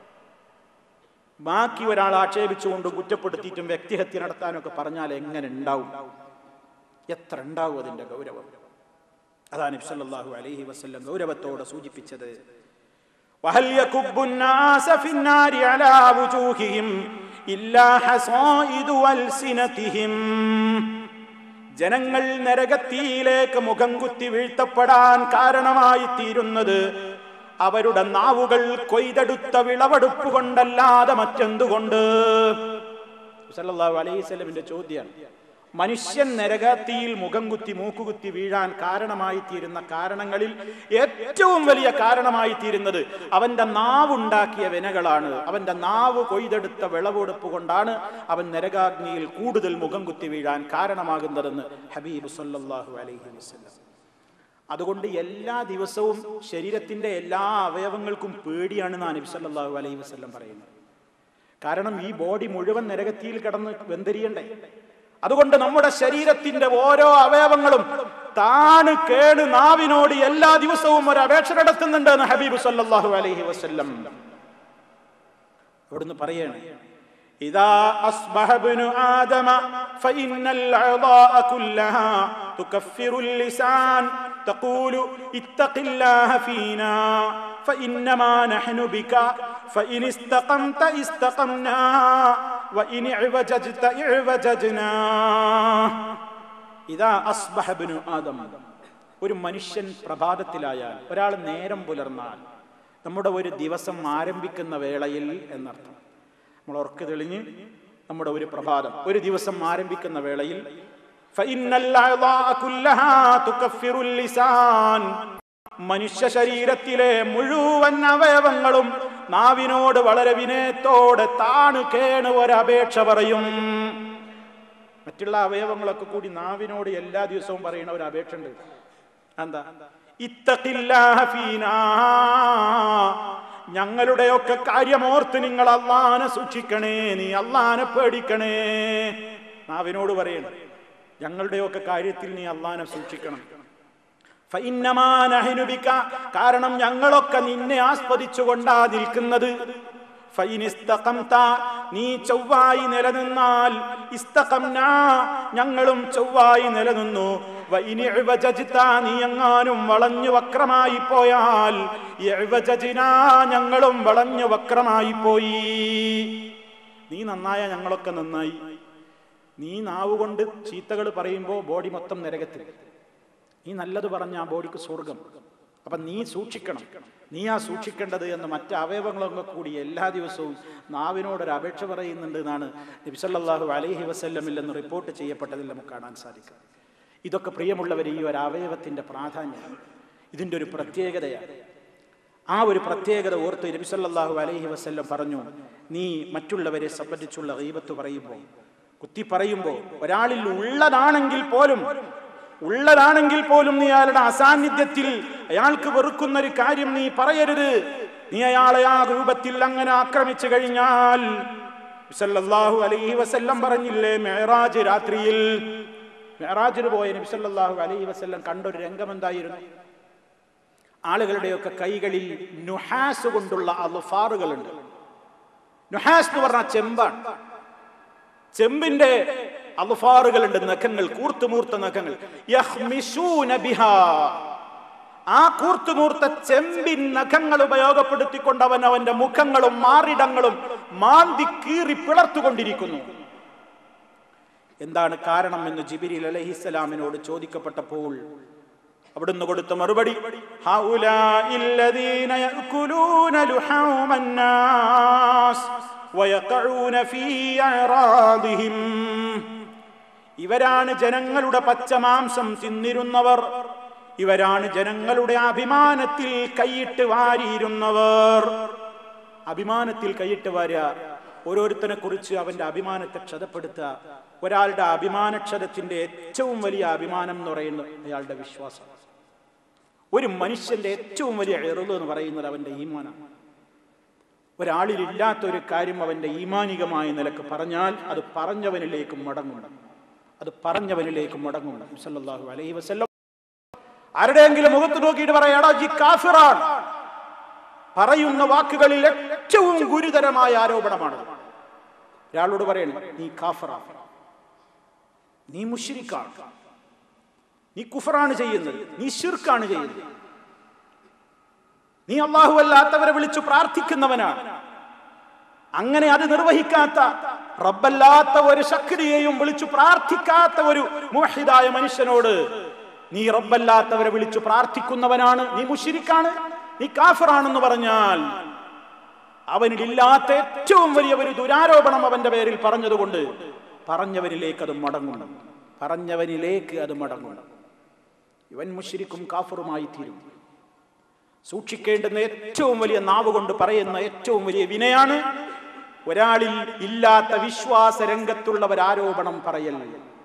ബാക്കി ഒരാൾ ആക്ഷേപിച്ചുകൊണ്ട് കുറ്റപ്പെടുത്തിയിട്ടും വ്യക്തിഹത്യ നടത്താനൊക്കെ പറഞ്ഞാൽ എങ്ങനെ ഉണ്ടാവും എത്ര ഉണ്ടാവും അതിന്റെ ഗൗരവം അതാണ് നബ്സല്ലാഹു അലൈഹി വസല്ലം ഗൗരവത്തോടെ സൂചിപ്പിച്ചത് وهل يكب الناس في النار على وجوههم إلا حصائد ألسنتهم ജനങ്ങൾ നരകത്തിയിലേക്ക് മുഖം കുത്തി വീഴ്ത്തപ്പെടാൻ കാരണമായി തീരുന്നത് അവരുടെ നാവുകൾ കൊയ്തെടുത്ത വിളവെടുപ്പ് കൊണ്ടല്ലാതെ മറ്റെന്തുകൊണ്ട് സല്ലല്ലാഹു അലൈഹി വസല്ലമിന്റെ ചോദ്യമാണ് മനുഷ്യൻ നരകത്തിയിൽ മുഖം കുത്തി മൂക്കുകുത്തി വീഴാൻ കാരണമായി തീരുന്ന കാരണങ്ങളിൽ ഏറ്റവും വലിയ കാരണമായി തീരുന്നത് അവന്റെ നാവുണ്ടാക്കിയ വിനകളാണ് അവന്റെ നാവ് കൊയ്തെടുത്ത വിളവെടുപ്പ് കൊണ്ടാണ് അവൻ നരകാഗ്നിയിൽ കൂടുതൽ മുഖം കുത്തി വീഴാൻ കാരണമാകുന്നതെന്ന് ഹബീബ് സല്ലല്ലാഹു അലൈഹി വസല്ലം അതുകൊണ്ട് എല്ലാ ദിവസവും ശരീരത്തിന്റെ എല്ലാ അവയവങ്ങൾക്കും പേടിയാണ് നബി സല്ലല്ലാഹു അലൈഹി വസല്ലം പറയുന്നത് കാരണം ഈ ബോഡി മുഴുവൻ നരകത്തിയിൽ കിടന്ന് വെന്തരിയണ്ടേ അതുകൊണ്ട് നമ്മുടെ ശരീരത്തിന്റെ ഓരോ അവയവങ്ങളും താണ് കേട് നാവിനോട് എല്ലാ ദിവസവും ഒരു അപേക്ഷ നടത്തുന്നുണ്ട് എന്ന് ഹബീബ് സല്ലല്ലാഹു അലൈഹി വസല്ലം അവിടുന്ന് പറയാണ് إذا أصبح ابن آدم فإن الأعضاء كلها تكفر اللسان تقول اتق الله فينا فإنما نحن بك فإن استقمت استقمنا وإن اعوججت اعوججنا إذا أصبح ابن آدم ഒരു മനുഷ്യൻ പ്രഭാതത്തിലായാൽ ഒരാൾ നേരം പുലർന്നാൽ നമ്മുടെ ഒരു ദിവസം ആരംഭിക്കുന്ന വേളയിൽ എന്നർത്ഥം നമ്മൾ ഉറക്ക് തെളിഞ്ഞ് നമ്മുടെ ഒരു പ്രഭാതം ഒരു ദിവസം ആരംഭിക്കുന്ന വേളയിൽ മനുഷ്യ ശരീരത്തിലെ മുഴുവൻ അവയവങ്ങളും നാവിനോട് വളരെ വിനയത്തോടെ താണ് കേണ് ഒരപേക്ഷ പറയും മറ്റുള്ള അവയവങ്ങളൊക്കെ കൂടി നാവിനോട് എല്ലാ ദിവസവും പറയുന്ന ഒരു അപേക്ഷ ഉണ്ട് എന്താ ഇത്തഖില്ലാഹ ഫീനാ ഞങ്ങളുടെയൊക്കെ കാര്യമോർത്ത് നിങ്ങൾ അള്ളാനെ സൂക്ഷിക്കണേ നീ അള്ളാനെ പേടിക്കണേ നാവിനോട് പറയണം ഞങ്ങളുടെയൊക്കെ കാര്യത്തിൽ നീ അള്ളാനെ സൂക്ഷിക്കണം ഫഇന്നമാ നഹ്നു ബിക. കാരണം ഞങ്ങളൊക്കെ നിന്നെ ആസ്വദിച്ചുകൊണ്ടാ നിൽക്കുന്നത് ഫൈനിസ്തഖംത. നീ ചൊവ്വായി നിലനിന്നാൽ ഇസ്തഖംനാ. ഞങ്ങളും ചൊവ്വായി നിലനിന്നു വഇനി ഇഅ്വജജ്ത. നീ എങ്ങാനും വളഞ്ഞു വക്രമായി പോയാൽ ഇഅ്വജജ്നാ. ഞങ്ങളും വളഞ്ഞു വക്രമായി പോയി നീ നന്നായ ഞങ്ങളൊക്കെ നന്നായി നീ നാവുകൊണ്ട് ചീത്തകൾ പറയുമ്പോൾ ബോഡി മൊത്തം നരകത്തിൽ നീ നല്ലത് പറഞ്ഞ ആ ബോഡിക്ക് സ്വർഗം അപ്പം നീ സൂക്ഷിക്കണം നീ ആ സൂക്ഷിക്കേണ്ടത് എന്ന് മറ്റ് അവയവങ്ങളൊക്കെ കൂടി എല്ലാ ദിവസവും നാവിനോടൊരു അപേക്ഷ പറയുന്നുണ്ട് എന്നാണ് നബിസല്ലാഹു അലൈഹി വസല്ലമിൽ എന്ന് റിപ്പോർട്ട് ചെയ്യപ്പെട്ടതിൽ നമുക്ക് കാണാൻ സാധിക്കും ഇതൊക്കെ പ്രിയമുള്ളവർ ഈ ഒരു അവയവത്തിൻ്റെ പ്രാധാന്യം ഇതിൻ്റെ ഒരു പ്രത്യേകതയാണ് ആ ഒരു പ്രത്യേകത ഓർത്ത് നബിസല്ലാഹു അലൈഹി വസല്ലം പറഞ്ഞു നീ മറ്റുള്ളവരെ സംബന്ധിച്ചുള്ള ഗീബത്ത് പറയുമ്പോൾ കുത്തി പറയുമ്പോൾ ഒരാളിൽ ഉള്ളതാണെങ്കിൽ പോലും ഉള്ളതാണെങ്കിൽ പോലും നീ അയാളുടെ അസാന്നിധ്യത്തിൽ അയാൾക്ക് വെറുക്കുന്ന ഒരു കാര്യം നീ പറയരുത് നീ അയാളെ ആ രൂപത്തിൽ അങ്ങനെ ആക്രമിച്ചു കഴിഞ്ഞാൽ സല്ലല്ലാഹു അലൈഹി വസല്ലം പറഞ്ഞില്ലേ മേറാജ് രാത്രിയിൽ മേറാജിന് പോയ നബി സല്ലല്ലാഹു അലൈഹി വസല്ലം കണ്ടൊരു രംഗം എന്തായിരുന്നു ആളുകളുടെയൊക്കെ കൈകളിൽ നുഹാസ് കൊണ്ടുള്ള അലുഫാറുകളുണ്ട് നുഹാസ് എന്ന് പറഞ്ഞാൽ ചെമ്പാണ് ചെമ്പിന്റെ അലുഫാറുകളുണ്ട് നഖങ്ങൾ കൂർത്തുമൂർത്ത നഖങ്ങൾ യഹ്മിശൂന ബിഹാ. ആ കൂർത്തുമൂർത്ത ചെമ്പിൻ നഖങ്ങൾ ഉപയോഗപ്പെടുത്തിക്കൊണ്ട് അവൻ അവന്റെ മുഖങ്ങളും മാറിടങ്ങളും മാന്തി കീറി പിളർത്തുകൊണ്ടിരിക്കുന്നു എന്താണ് കാരണം എന്ന് ജിബിരി അലഹിസ്സലാമിനോട് ചോദിക്കപ്പെട്ടപ്പോൾ അവിടുന്ന് കൊടുത്ത മറുപടി ഹൗലാഇ الذين يأكلون لحوم الناس ويقعون في أعراضهم ഇവരാണ് ജനങ്ങളുടെ പച്ചമാംസം തിന്നിരുന്നവർ ഇവരാണ് ജനങ്ങളുടെ അഭിമാനത്തിൽ കൈയിട്ട് വാരിയിരുന്നവർ അഭിമാനത്തിൽ കൈയിട്ട് വാരുക ഓരോരുത്തരെ കുറിച്ച് അവന്റെ അഭിമാനത്തെ ക്ഷതപ്പെടുത്തുക ഒരാളുടെ അഭിമാനക്ഷതത്തിന്റെ ഏറ്റവും വലിയ അഭിമാനം എന്ന് പറയുന്നത് അയാളുടെ വിശ്വാസം ഒരു മനുഷ്യന്റെ ഏറ്റവും വലിയ എറുത് എന്ന് പറയുന്നത് അവന്റെ ഈമാനാണ് ഒരാളിലില്ലാത്ത ഒരു കാര്യം അവന്റെ ഈമാനികമായ നിലക്ക് പറഞ്ഞാൽ അത് പറഞ്ഞവനിലേക്ക് മടങ്ങും അത് പറഞ്ഞവനിലേക്ക് മടങ്ങും സല്ലല്ലാഹു അലൈഹി വസല്ലം ആരുടെയെങ്കിലും മുഖത്ത് നോക്കിയിട്ട് പറയാടാ ജി കാഫിറാണ് പറയുന്ന വാക്കുകളിൽ ഏറ്റവും ഗുരുതരമായ ആരോപണമാണ് ഒരാളോട് പറയണം നീ കാഫറാണ് നീ മുഷിരിക്കാണ് നീ കുഫറാണ് ചെയ്യുന്നത് നീ ഷിർക്കാണ് ചെയ്യുന്നത് നീ അള്ളാഹു അല്ലാത്തവരെ വിളിച്ചു പ്രാർത്ഥിക്കുന്നവനാണ് അങ്ങനെ അത് നിർവഹിക്കാത്ത റബ്ബല്ലാത്ത ഒരു ശക്തിയെയും വിളിച്ചു പ്രാർത്ഥിക്കാത്ത ഒരു മുഹിദായ മനുഷ്യനോട് നീ റബ്ബല്ലാത്തവരെ വിളിച്ചു പ്രാർത്ഥിക്കുന്നവനാണ് നീ മുഷിരിക്കാണ് നീ കാഫറാണെന്ന് പറഞ്ഞാൽ അവനിലില്ലാത്ത ഏറ്റവും വലിയ ഒരു ദുരാരോപണം അവന്റെ പേരിൽ പറഞ്ഞതുകൊണ്ട് പറഞ്ഞവരിലേക്ക് അത് മടങ്ങും പറഞ്ഞവനിലേക്ക് അത് മടങ്ങും ഇവൻ മുഷിരിക്കും കാഫറുമായി തീരും സൂക്ഷിക്കേണ്ടുന്ന ഏറ്റവും വലിയ നാവ് കൊണ്ട് പറയുന്ന ഏറ്റവും വലിയ വിനയാണ് ഒരാളിൽ ഇല്ലാത്ത വിശ്വാസ രംഗത്തുള്ളവർ ആരോപണം പറയൽ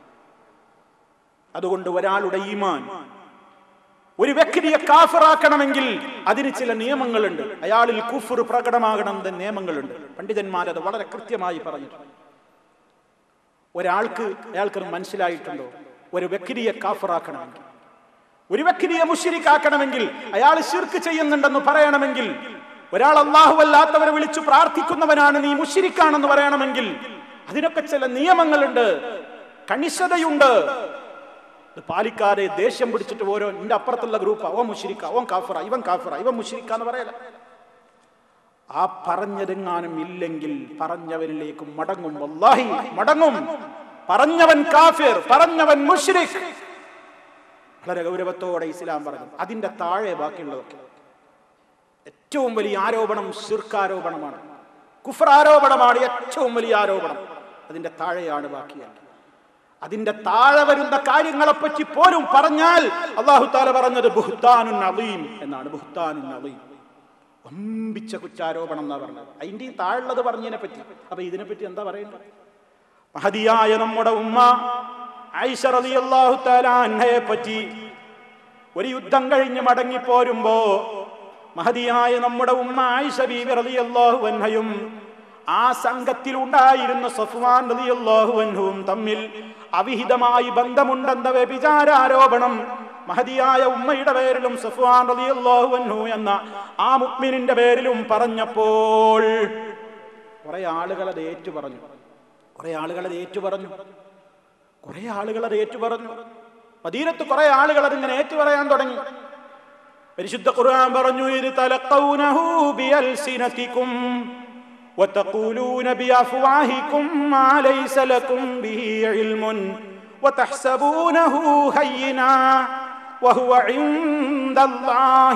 അതുകൊണ്ട് ഒരാളുടെ ഈമാൻ ഒരു വ്യക്തിയെ കാഫറാക്കണമെങ്കിൽ അതിന് ചില നിയമങ്ങളുണ്ട് അയാളിൽ കുഫർ പ്രകടമാകണമെന്ന നിയമങ്ങളുണ്ട് പണ്ഡിതന്മാർ അത് വളരെ കൃത്യമായി പറഞ്ഞിട്ടുണ്ട് ഒരാൾക്ക് അയാൾക്ക് മനസ്സിലായിട്ടുണ്ടോ ഒരു വ്യക്തിയെ കാഫറാക്കണമെങ്കിൽ ഒരു വ്യക്തിയെ മുഷിരിക്കാക്കണമെങ്കിൽ അയാൾ ശിർക്ക് ചെയ്യുന്നുണ്ടെന്ന് പറയണമെങ്കിൽ ഒരാൾ അള്ളാഹു അല്ലാത്തവരെ വിളിച്ചു പ്രാർത്ഥിക്കുന്നവനാണ് നീ മുഷിരിക്കാണെന്ന് പറയണമെങ്കിൽ അതിനൊക്കെ ചില നിയമങ്ങളുണ്ട് കണിശതയുണ്ട് ഇത് പാലിക്കാതെ ദേഷ്യം പിടിച്ചിട്ട് ഓരോ നിന്റെ അപ്പുറത്തുള്ള ഗ്രൂപ്പ് അവൻ മുഷിരിക്ക അവൻ കാഫറ ഇവൻ കാഫറ ഇവൻ മുഷിരിക്ക എന്ന് പറയല ആ പറഞ്ഞതെങ്ങാനും ഇല്ലെങ്കിൽ പറഞ്ഞവനിലേക്ക് മടങ്ങും വല്ലാഹി മടങ്ങും പറഞ്ഞവൻ കാഫിർ പറഞ്ഞവൻ മുഷിരിക് വളരെ ഗൗരവത്തോടെ ഇസ്ലാം പറഞ്ഞു അതിന്റെ താഴെ ബാക്കിയുള്ളതൊക്കെ ഏറ്റവും വലിയ ആരോപണം ശിർക്കാരോപണമാണ് കുഫറാരോപണമാണ് ഏറ്റവും വലിയ ആരോപണം അതിന്റെ താഴെയാണ് ബാക്കിയാണ് അതിന്റെ താഴെ വരുന്ന കാര്യങ്ങളെ പറ്റി പോലും പറഞ്ഞാൽ അള്ളാഹു താല പറഞ്ഞത് ബുഹ്താനുൻ അലീം എന്നാണ് ബുഹ്താനുൻ അലീം വമ്പിച്ച കുറ്റാരോപണം എന്നാ പറഞ്ഞത് അതിന്റെയും താഴുള്ളത് പറഞ്ഞതിനെ പറ്റി അപ്പൊ ഇതിനെ പറ്റി എന്താ പറയുന്നത് മഹതിയായ നമ്മുടെ ഉമ്മ ഐഷ റളിയല്ലാഹു തആല അൻഹയെ പറ്റി ഒരു യുദ്ധം കഴിഞ്ഞ് മടങ്ങിപ്പോരുമ്പോ മഹതിയായ നമ്മുടെ ഉമ്മ ആയിഷ ബീവി റളിയല്ലാഹു അൻഹയും ആ സംഘത്തിൽ ഉണ്ടായിരുന്ന സഫ്വാൻ റളിയല്ലാഹു അൻഹുവും തമ്മിൽ അവിഹിതമായി ബന്ധമുണ്ടെന്ന വ്യഭിചാരാരോപണം മഹതിയായ ഉമ്മയുടെ പേരിലും സഫ്വാൻ റളിയല്ലാഹു അൻഹു എന്ന ആ മുക്മിനിന്റെ പേരിലും പറഞ്ഞപ്പോൾ കുറെ ആളുകൾ അത് ഏറ്റു പറഞ്ഞു കുറെ ആളുകൾ അത് ഏറ്റു പറഞ്ഞു കുറെ ആളുകൾ അത് ഏറ്റു പറഞ്ഞു മദീനത്ത് കുറെ ആളുകൾ അതിങ്ങനെ ഏറ്റു പറയാൻ തുടങ്ങി പരിശുദ്ധ ഖുർആൻ പറഞ്ഞു ഇത് തലഖൗനഹു ബിഅൽസിനതികും وتقولون بأفواهكم ما ليس لكم به علم وتحسبونه هينا وهو عند الله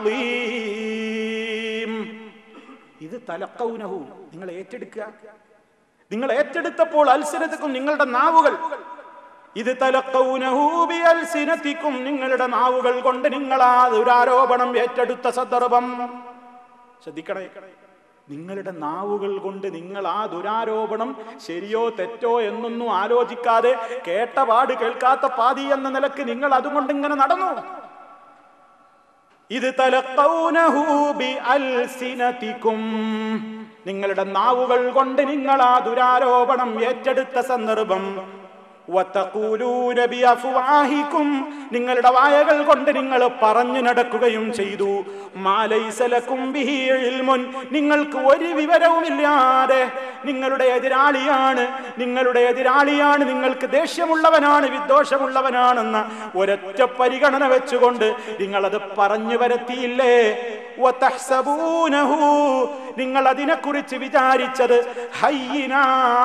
عظيم ഇത് തലക്കൗനഹു നിങ്ങൾ ഏറ്റെടുക്കുക നിങ്ങൾ ഏറ്റെടുത്തപ്പോൾ അൽസനത്തിക്കും നിങ്ങളുടെ നാവുകൾ ഇത് തലക്കൗനഹൂബി അൽസിനത്തിക്കും നിങ്ങളുടെ നാവുകൾ കൊണ്ട് നിങ്ങൾ ആ ദുരാരോപണം ഏറ്റെടുത്ത സന്ദർഭം ശ്രദ്ധിക്കണേ നിങ്ങളുടെ നാവുകൾ കൊണ്ട് നിങ്ങൾ ആ ദുരാരോപണം ശരിയോ തെറ്റോ എന്നൊന്നും ആലോചിക്കാതെ കേട്ട പാട് കേൾക്കാത്ത പാതി എന്ന നിലക്ക് നിങ്ങൾ അതുകൊണ്ട് ഇങ്ങനെ നടന്നു ഇത് തലക്കൗനഹൂബി അൽസിനത്തിക്കും നിങ്ങളുടെ നാവുകൾ കൊണ്ട് നിങ്ങൾ ആ ദുരാരോപണം ഏറ്റെടുത്ത സന്ദർഭം വത്തഖൂലൂന ബിഅഫ്വാഹിക്കും നിങ്ങളുടെ വായകൾ കൊണ്ട് നിങ്ങൾ പറഞ്ഞു നടക്കുകയും ചെയ്തു മാലൈസലക്കും ബിഹി ഇൽമുൻ നിങ്ങൾക്ക് ഒരു വിവരവുമില്ലാതെ നിങ്ങളുടെ എതിരാളിയാണ് നിങ്ങളുടെ എതിരാളിയാണ് നിങ്ങൾക്ക് ദേഷ്യമുള്ളവനാണ് വിദ്വേഷമുള്ളവനാണെന്ന ഒരൊറ്റ പരിഗണന വെച്ചുകൊണ്ട് നിങ്ങളത് പറഞ്ഞു വരത്തിയില്ലേ വതഹ്സബൂനഹു നിങ്ങൾ അതിനെക്കുറിച്ച് വിചാരിച്ചത് ഹയ്യിനാ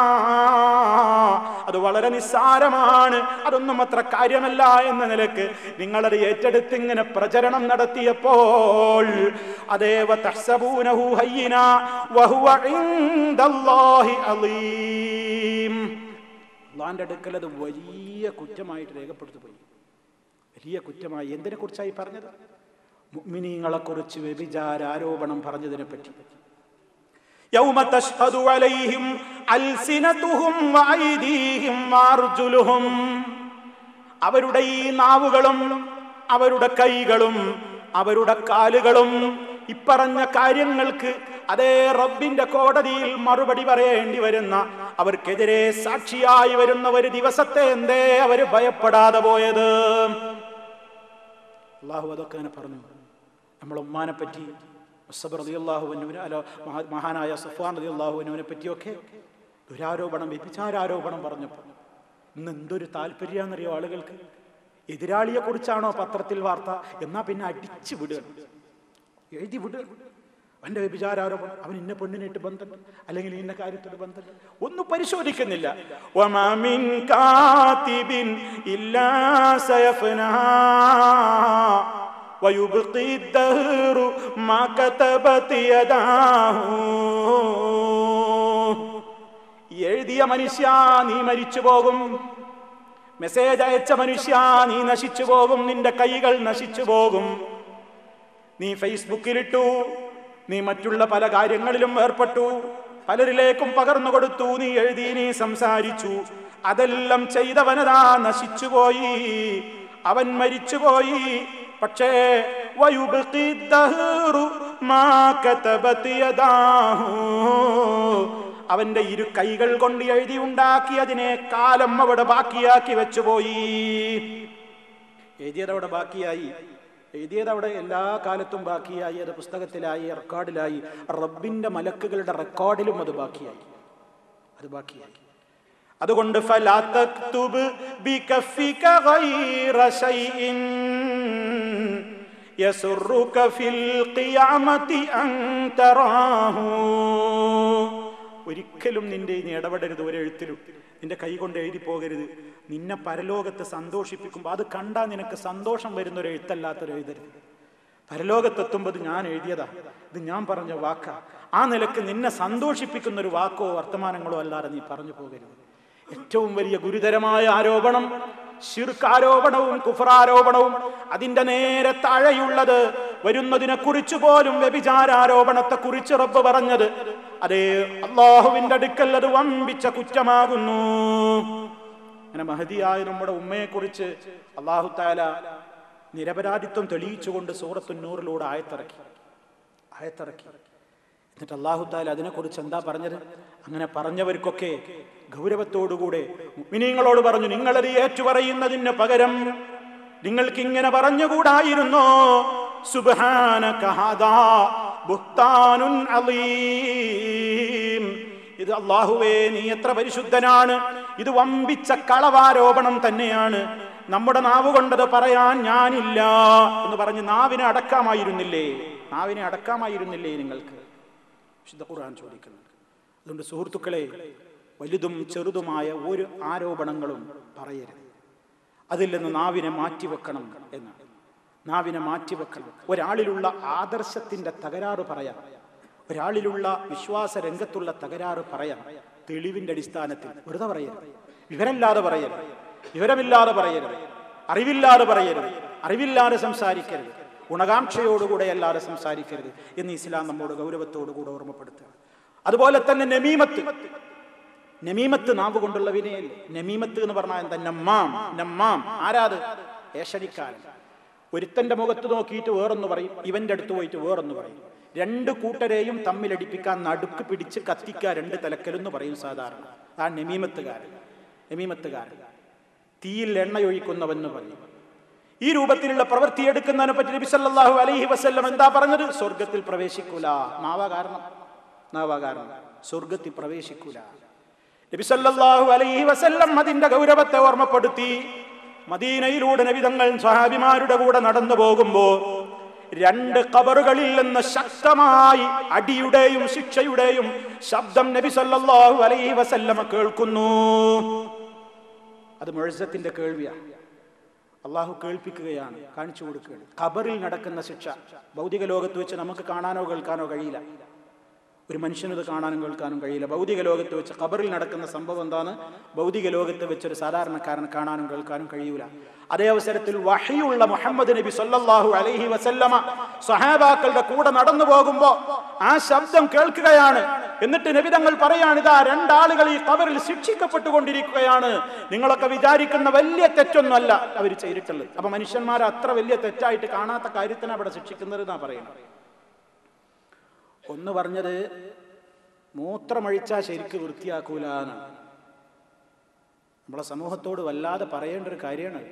അത് വളരെ നിസ്സാരമാണ് അതൊന്നും അത്ര കാര്യമല്ല എന്ന നിലക്ക് നിങ്ങളത് ഏറ്റെടുത്ത് ഇങ്ങനെ പ്രചരണം നടത്തിയപ്പോൾ അതേവ തഹ്സബൂനഹു ഹയ്യിനാ വഹുവ ഇൻദല്ലാഹി അലീം അള്ളാന്റെ അടുക്കൽ അത് വലിയ കുറ്റമായിട്ട് രേഖപ്പെടുത്തു പോയി വലിയ കുറ്റമായി എന്തിനെ കുറിച്ചായി പറഞ്ഞത് മുഅ്മിനീങ്ങളെ കുറിച്ച് വ്യഭിചാര ആരോപണം പറഞ്ഞതിനെ പറ്റി يوم تشهد عليهم ألسنتهم وأيديهم وأرجلهم അവരുടെ ഈ നാവുകളും അവരുടെ കൈകളും അവരുടെ കാലുകളും ഇപ്പറഞ്ഞ കാര്യങ്ങൾക്ക് അതേ റബ്ബിന്റെ കോടതിയിൽ മറുപടി പറയേണ്ടി വരുന്ന അവർക്കെതിരെ സാക്ഷിയായി വരുന്ന ഒരു ദിവസത്തെ എന്തേ അവര് ഭയപ്പെടാതെ പോയത് അള്ളാഹു അതൊക്കെ അങ്ങനെ പറഞ്ഞു നമ്മളെ ഉമ്മാനെ പറ്റി മുസബർ റതി അള്ളാഹുവിനുവിന് അല്ല മഹാ- മഹാനായ സഫാൻ റതി അള്ളാഹുവിനുവിനെ പറ്റിയൊക്കെ ദുരാരോപണം വ്യഭിചാരോപണം പറഞ്ഞപ്പോൾ ഇന്ന് എന്തൊരു താല്പര്യമാണെന്നറിയോ ആളുകൾക്ക് എതിരാളിയെ കുറിച്ചാണോ പത്രത്തിൽ വാർത്ത എന്നാ പിന്നെ അടിച്ചു വിടുക എഴുതി വിടുക അവന്റെ വ്യഭിചാരോപണം അവൻ ഇന്ന പെണ്ണിനായിട്ട് ബന്ധം അല്ലെങ്കിൽ ഇന്ന കാര്യത്തിൽ ബന്ധം ഒന്നും പരിശോധിക്കുന്നില്ല വമാ മിൻ കാതിബിൻ ഇല്ലാ സയഫ്നാ ويبقي الدهر ما كتبت يداه എഴുതിയ മനുഷ്യ നീ മരിച്ചു പോകും മെസ്സേജ് അയച്ച മനുഷ്യ നീ നശിച്ചു പോകും നിന്റെ കൈകൾ നശിച്ചു പോകും നീ ഫേസ്ബുക്കിലിട്ടു നീ മറ്റുള്ള പല കാര്യങ്ങളിലും ഏർപ്പെട്ടു പലരിലേക്കും പകർന്നു കൊടുത്തു നീ എഴുതി നീ സംസാരിച്ചു അതെല്ലാം ചെയ്തവനതാ നശിച്ചുപോയി അവൻ മരിച്ചുപോയി പക്ഷേ വയുബ്ഖി ദഹ്റു മാ കതബത് യദാഹു. അവന്റെ ഇരു കൈകൾ കൊണ്ട് എഴുതി ഉണ്ടാക്കിയതിനെ കാലം അവിടെ ബാക്കിയാക്കി വെച്ചുപോയി എഴുതിയത് അവിടെ ബാക്കിയായി എഴുതിയത് അവിടെ എല്ലാ കാലത്തും ബാക്കിയായി അത് പുസ്തകത്തിലായി റെക്കോർഡിലായി റബ്ബിന്റെ മലക്കുകളുടെ റെക്കോർഡിലും അത് ബാക്കിയായി അത് ബാക്കിയായി അതുകൊണ്ട് ഫലാ തക്തുബ് ബികഫിക ഗൈറ ശൈഇൻ യസുറുക ഫിൽ ഖിയാമത്തി അൻ തറാഹു ഒരിക്കലും നിന്റെ ഇനി ഇടപെടരുത് ഒരു എഴുത്തിലും നിന്റെ കൈ കൊണ്ട് എഴുതി പോകരുത് നിന്നെ പരലോകത്ത് സന്തോഷിപ്പിക്കുമ്പോൾ അത് കണ്ടാൽ നിനക്ക് സന്തോഷം വരുന്ന ഒരു എഴുത്തല്ലാത്തൊരു എഴുതരുത് പരലോകത്തെത്തുമ്പോൾ ഇത് ഞാൻ എഴുതിയതാ ഇത് ഞാൻ പറഞ്ഞ വാക്കാ ആ നിലക്ക് നിന്നെ സന്തോഷിപ്പിക്കുന്ന ഒരു വാക്കോ വർത്തമാനങ്ങളോ അല്ലാതെ നീ പറഞ്ഞു പോകരുത് ഏറ്റവും വലിയ ഗുരുതരമായ ആരോപണം ശിർക്കാരോപണവും കുഫറാരോപണവും അതിന്റെ നേരെ താഴെയുള്ളത് വരുന്നതിനെ കുറിച്ച് പോലും വ്യഭിചാരാരോപണത്തെ കുറിച്ച് റബ്ബ് പറഞ്ഞത് അതേ അള്ളാഹുവിന്റെ അടുക്കൽ അത് വമ്പിച്ച കുറ്റമാകുന്നു അങ്ങനെ മഹതിയായ നമ്മുടെ ഉമ്മയെ കുറിച്ച് അള്ളാഹു താല നിരപരാധിത്വം തെളിയിച്ചുകൊണ്ട് സൂറത്തു നൂറിലൂടെ ആയത്തിറക്കി ആയത്തിറക്കി എന്നിട്ട് അള്ളാഹു താല അതിനെക്കുറിച്ച് എന്താ പറഞ്ഞത് അങ്ങനെ പറഞ്ഞവർക്കൊക്കെ ഗൗരവത്തോടുകൂടെ മിനിങ്ങളോട് പറഞ്ഞു നിങ്ങളത് ഏറ്റുപറയുന്നതിന് പകരം നിങ്ങൾക്ക് ഇങ്ങനെ പറഞ്ഞുകൂടായിരുന്നോ സുബ്ഹാനക ഹാദാ ബുഹ്താനുൻ അലീം ഇത് അള്ളാഹുവേ നീ എത്ര പരിശുദ്ധനാണ് ഇത് വമ്പിച്ച കളവാരോപണം തന്നെയാണ് നമ്മുടെ നാവ് കൊണ്ടത് പറയാൻ ഞാനില്ല എന്ന് പറഞ്ഞ് നാവിനെ അടക്കാമായിരുന്നില്ലേ നാവിനെ അടക്കാമായിരുന്നില്ലേ നിങ്ങൾക്ക് വിശുദ്ധ ഖുർആൻ ചോദിക്കുന്നുണ്ട് അതുകൊണ്ട് സുഹൃത്തുക്കളെ വലുതും ചെറുതുമായ ഒരു ആരോപണങ്ങളും പറയരുത് അതിൽ നിന്ന് നാവിനെ മാറ്റിവെക്കണം എന്നാണ് നാവിനെ മാറ്റിവെക്കണം ഒരാളിലുള്ള ആദർശത്തിന്റെ തകരാറ് പറയാം ഒരാളിലുള്ള വിശ്വാസ രംഗത്തുള്ള തകരാറ് പറയാം തെളിവിന്റെ അടിസ്ഥാനത്തിൽ വെറുതെ പറയരുത് വിവരമില്ലാതെ പറയരുത് വിവരമില്ലാതെ പറയരുത് അറിവില്ലാതെ പറയരുത് അറിവില്ലാതെ സംസാരിക്കരുത് ഗുണകാംക്ഷയോടുകൂടെ അല്ലാതെ സംസാരിക്കരുത് എന്ന് ഇസ്ലാം നമ്മോട് ഗൗരവത്തോടുകൂടെ ഓർമ്മപ്പെടുത്തുക അതുപോലെ തന്നെ നമീമത്ത് നമീമത്ത് നാവ് കൊണ്ടുള്ള വിനയല്ലേ നമീമത്ത് എന്ന് പറഞ്ഞാൽ എന്താ നമ്മാം നമ്മാം ആരാത് ഏഷണിക്കാരൻ ഒരുത്തന്റെ മുഖത്ത് നോക്കിയിട്ട് വേറൊന്ന് പറയും ഇവന്റെ അടുത്ത് പോയിട്ട് വേറൊന്ന് പറയും രണ്ട് കൂട്ടരെയും തമ്മിലടിപ്പിക്കാൻ നടുക്ക് പിടിച്ച് കത്തിക്കുക രണ്ട് തലക്കലെന്ന് പറയും സാധാരണ ആ നമീമത്തുകാരൻ നമീമത്തുകാരൻ തീയിൽ എണ്ണയൊഴിക്കുന്നവെന്ന് പറയും ഈ രൂപത്തിലുള്ള പ്രവൃത്തി എടുക്കുന്നതിനെ പറ്റി നബി സല്ലല്ലാഹു അലൈഹി വസല്ലം എന്താ പറഞ്ഞത് സ്വർഗത്തിൽ പ്രവേശിക്കൂല നാവ കാരണം നാവ കാരണം സ്വർഗത്തിൽ പ്രവേശിക്കൂല നബി സല്ലല്ലാഹു അലൈഹി വസല്ലം അതിന്റെ ഗൗരവത്തെ ഓർമ്മപ്പെടുത്തി മദീനയിലൂടെ നബിതങ്ങൾ സ്വഹാബിമാരുടെ കൂടെ നടന്നു പോകുമ്പോ രണ്ട് കബറുകളിൽ നിന്ന് ശക്തമായി അടിയുടെയും ശിക്ഷയുടെയും ശബ്ദം നബി സല്ലല്ലാഹു അലൈഹി വസല്ലമ കേൾക്കുന്നു അത് മുഴസത്തിന്റെ കേൾവിയാണ് അള്ളാഹു കേൾപ്പിക്കുകയാണ് കാണിച്ചു കൊടുക്കുകയാണ് ഖബറിൽ നടക്കുന്ന ശിക്ഷ ഭൗതിക ലോകത്ത് വെച്ച് നമുക്ക് കാണാനോ കേൾക്കാനോ കഴിയില്ല ഒരു മനുഷ്യനത് കാണാനും കേൾക്കാനും കഴിയില്ല ഭൗതിക ലോകത്ത് വെച്ച് ഖബറിൽ നടക്കുന്ന സംഭവം എന്താണ് ഭൗതിക ലോകത്ത് വെച്ച് ഒരു സാധാരണക്കാരന് കാണാനും കേൾക്കാനും കഴിയൂല അതേ അവസരത്തിൽ വഹിയുള്ള മുഹമ്മദ് നബി സല്ലല്ലാഹു അലൈഹി വസല്ലമ സഹാബാക്കളുടെ കൂടെ നടന്നു പോകുമ്പോ ആ ശബ്ദം കേൾക്കുകയാണ് എന്നിട്ട് നബിതങ്ങൾ പറയാണ് ഇതാ രണ്ടാളുകൾ ഈ ഖബറിൽ ശിക്ഷിക്കപ്പെട്ടുകൊണ്ടിരിക്കുകയാണ് നിങ്ങളൊക്കെ വിചാരിക്കുന്ന വലിയ തെറ്റൊന്നുമല്ല അവർ ചെയ്തിട്ടുള്ളത് അപ്പൊ മനുഷ്യന്മാരെ അത്ര വലിയ തെറ്റായിട്ട് കാണാത്ത കാര്യത്തിന് അവിടെ ശിക്ഷിക്കുന്നത് എന്നാ പറയുന്നത് ഒന്ന് പറഞ്ഞത് മൂത്രമഴിച്ചാൽ ശരിക്ക് വൃത്തിയാക്കൂല എന്നാണ് നമ്മളെ സമൂഹത്തോട് വല്ലാതെ പറയേണ്ട ഒരു കാര്യമാണ്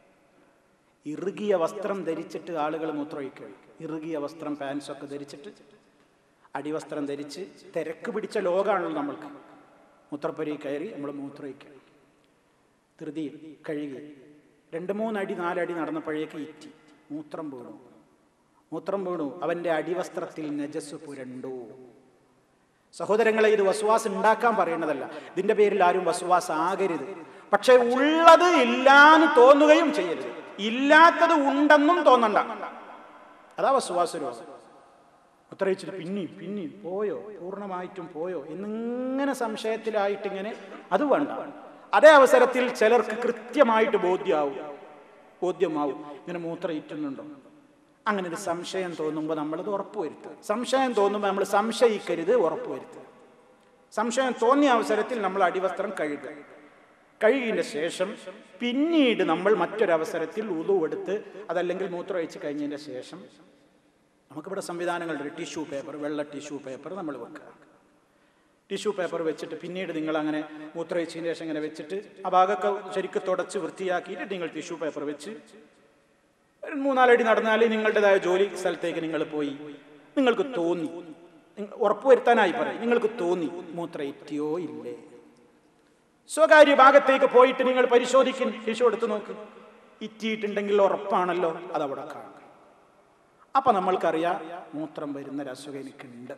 ഇറുകിയ വസ്ത്രം ധരിച്ചിട്ട് ആളുകൾ മൂത്രമൊഴിക്കുക ഇറുകിയ വസ്ത്രം പാൻസ് ഒക്കെ ധരിച്ചിട്ട് അടിവസ്ത്രം ധരിച്ച് തിരക്ക് പിടിച്ച ലോകമാണല്ലോ നമ്മൾക്ക് മൂത്രപ്പരി കയറി നമ്മൾ മൂത്രമൊഴിക്കുക ധൃതി കഴുകി രണ്ട് മൂന്നടി നാലടി നടന്നപ്പോഴേക്ക് ഇറ്റി മൂത്രം വീണു മൂത്രം വീണു അവന്റെ അടിവസ്ത്രത്തിൽ നജസ് പുരണ്ടു സഹോദരങ്ങളെ ഇത് വസുവാസ് ഉണ്ടാക്കാൻ പറയുന്നതല്ല ഇതിന്റെ പേരിൽ ആരും വസുവാസ് ആകരുത് പക്ഷെ ഉള്ളത് ഇല്ലാന്ന് തോന്നുകയും ചെയ്യരുത് ഇല്ലാത്തത് ഉണ്ടെന്നും തോന്നണ്ട അതാ വസുവാസ രോഗം ഉത്തരയിച്ചിട്ട് പിന്നെയും പിന്നെയും പോയോ പൂർണ്ണമായിട്ടും പോയോ എന്നിങ്ങനെ സംശയത്തിലായിട്ട് ഇങ്ങനെ അത് വേണ്ട അതേ അവസരത്തിൽ ചിലർക്ക് കൃത്യമായിട്ട് ബോധ്യമാവും ബോധ്യമാവും ഇങ്ങനെ മൂത്ര ഇറ്റുന്നുണ്ടോ അങ്ങനെ ഒരു സംശയം തോന്നുമ്പോൾ നമ്മളത് ഉറപ്പുവരുത്തുക സംശയം തോന്നുമ്പോൾ നമ്മൾ സംശയിക്കരുത് ഉറപ്പുവരുത്തുക സംശയം തോന്നിയ അവസരത്തിൽ നമ്മൾ അടിവസ്ത്രം കഴുകുക കഴുകിയതിൻ്റെ ശേഷം പിന്നീട് നമ്മൾ മറ്റൊരവസരത്തിൽ ഉതു എടുത്ത് അതല്ലെങ്കിൽ മൂത്രമൊഴിച്ച് കഴിഞ്ഞതിൻ്റെ ശേഷം നമുക്കിവിടെ സംവിധാനങ്ങളുണ്ട് ടിഷ്യൂ പേപ്പർ വെള്ള ടിഷ്യൂ പേപ്പർ നമ്മൾ വെക്കുക ടിഷ്യൂ പേപ്പർ വെച്ചിട്ട് പിന്നീട് നിങ്ങൾ അങ്ങനെ മൂത്രമൊഴിച്ചതിന് ശേഷം ഇങ്ങനെ വെച്ചിട്ട് ആ ഭാഗമൊക്കെ ശരിക്കും തുടച്ച് വൃത്തിയാക്കിയിട്ട് നിങ്ങൾ ടിഷ്യൂ പേപ്പർ വെച്ച് ഒരു മൂന്നാലടി നടന്നാൽ നിങ്ങളുടേതായ ജോലി സ്ഥലത്തേക്ക് നിങ്ങൾ പോയി നിങ്ങൾക്ക് തോന്നി നിങ്ങ- ഉറപ്പുവരുത്താനായി പറയും നിങ്ങൾക്ക് തോന്നി മൂത്ര ഇറ്റിയോ ഇല്ലേ സ്വകാര്യ ഭാഗത്തേക്ക് പോയിട്ട് നിങ്ങൾ പരിശോധിക്കും ടിഷ്യൂ എടുത്ത് നോക്ക് ഇറ്റിയിട്ടുണ്ടെങ്കിൽ ഉറപ്പാണല്ലോ അതവിടെ കാണും അപ്പൊ നമ്മൾക്കറിയാം മൂത്രം വരുന്ന ഒരു അസുഖം എനിക്കുണ്ട്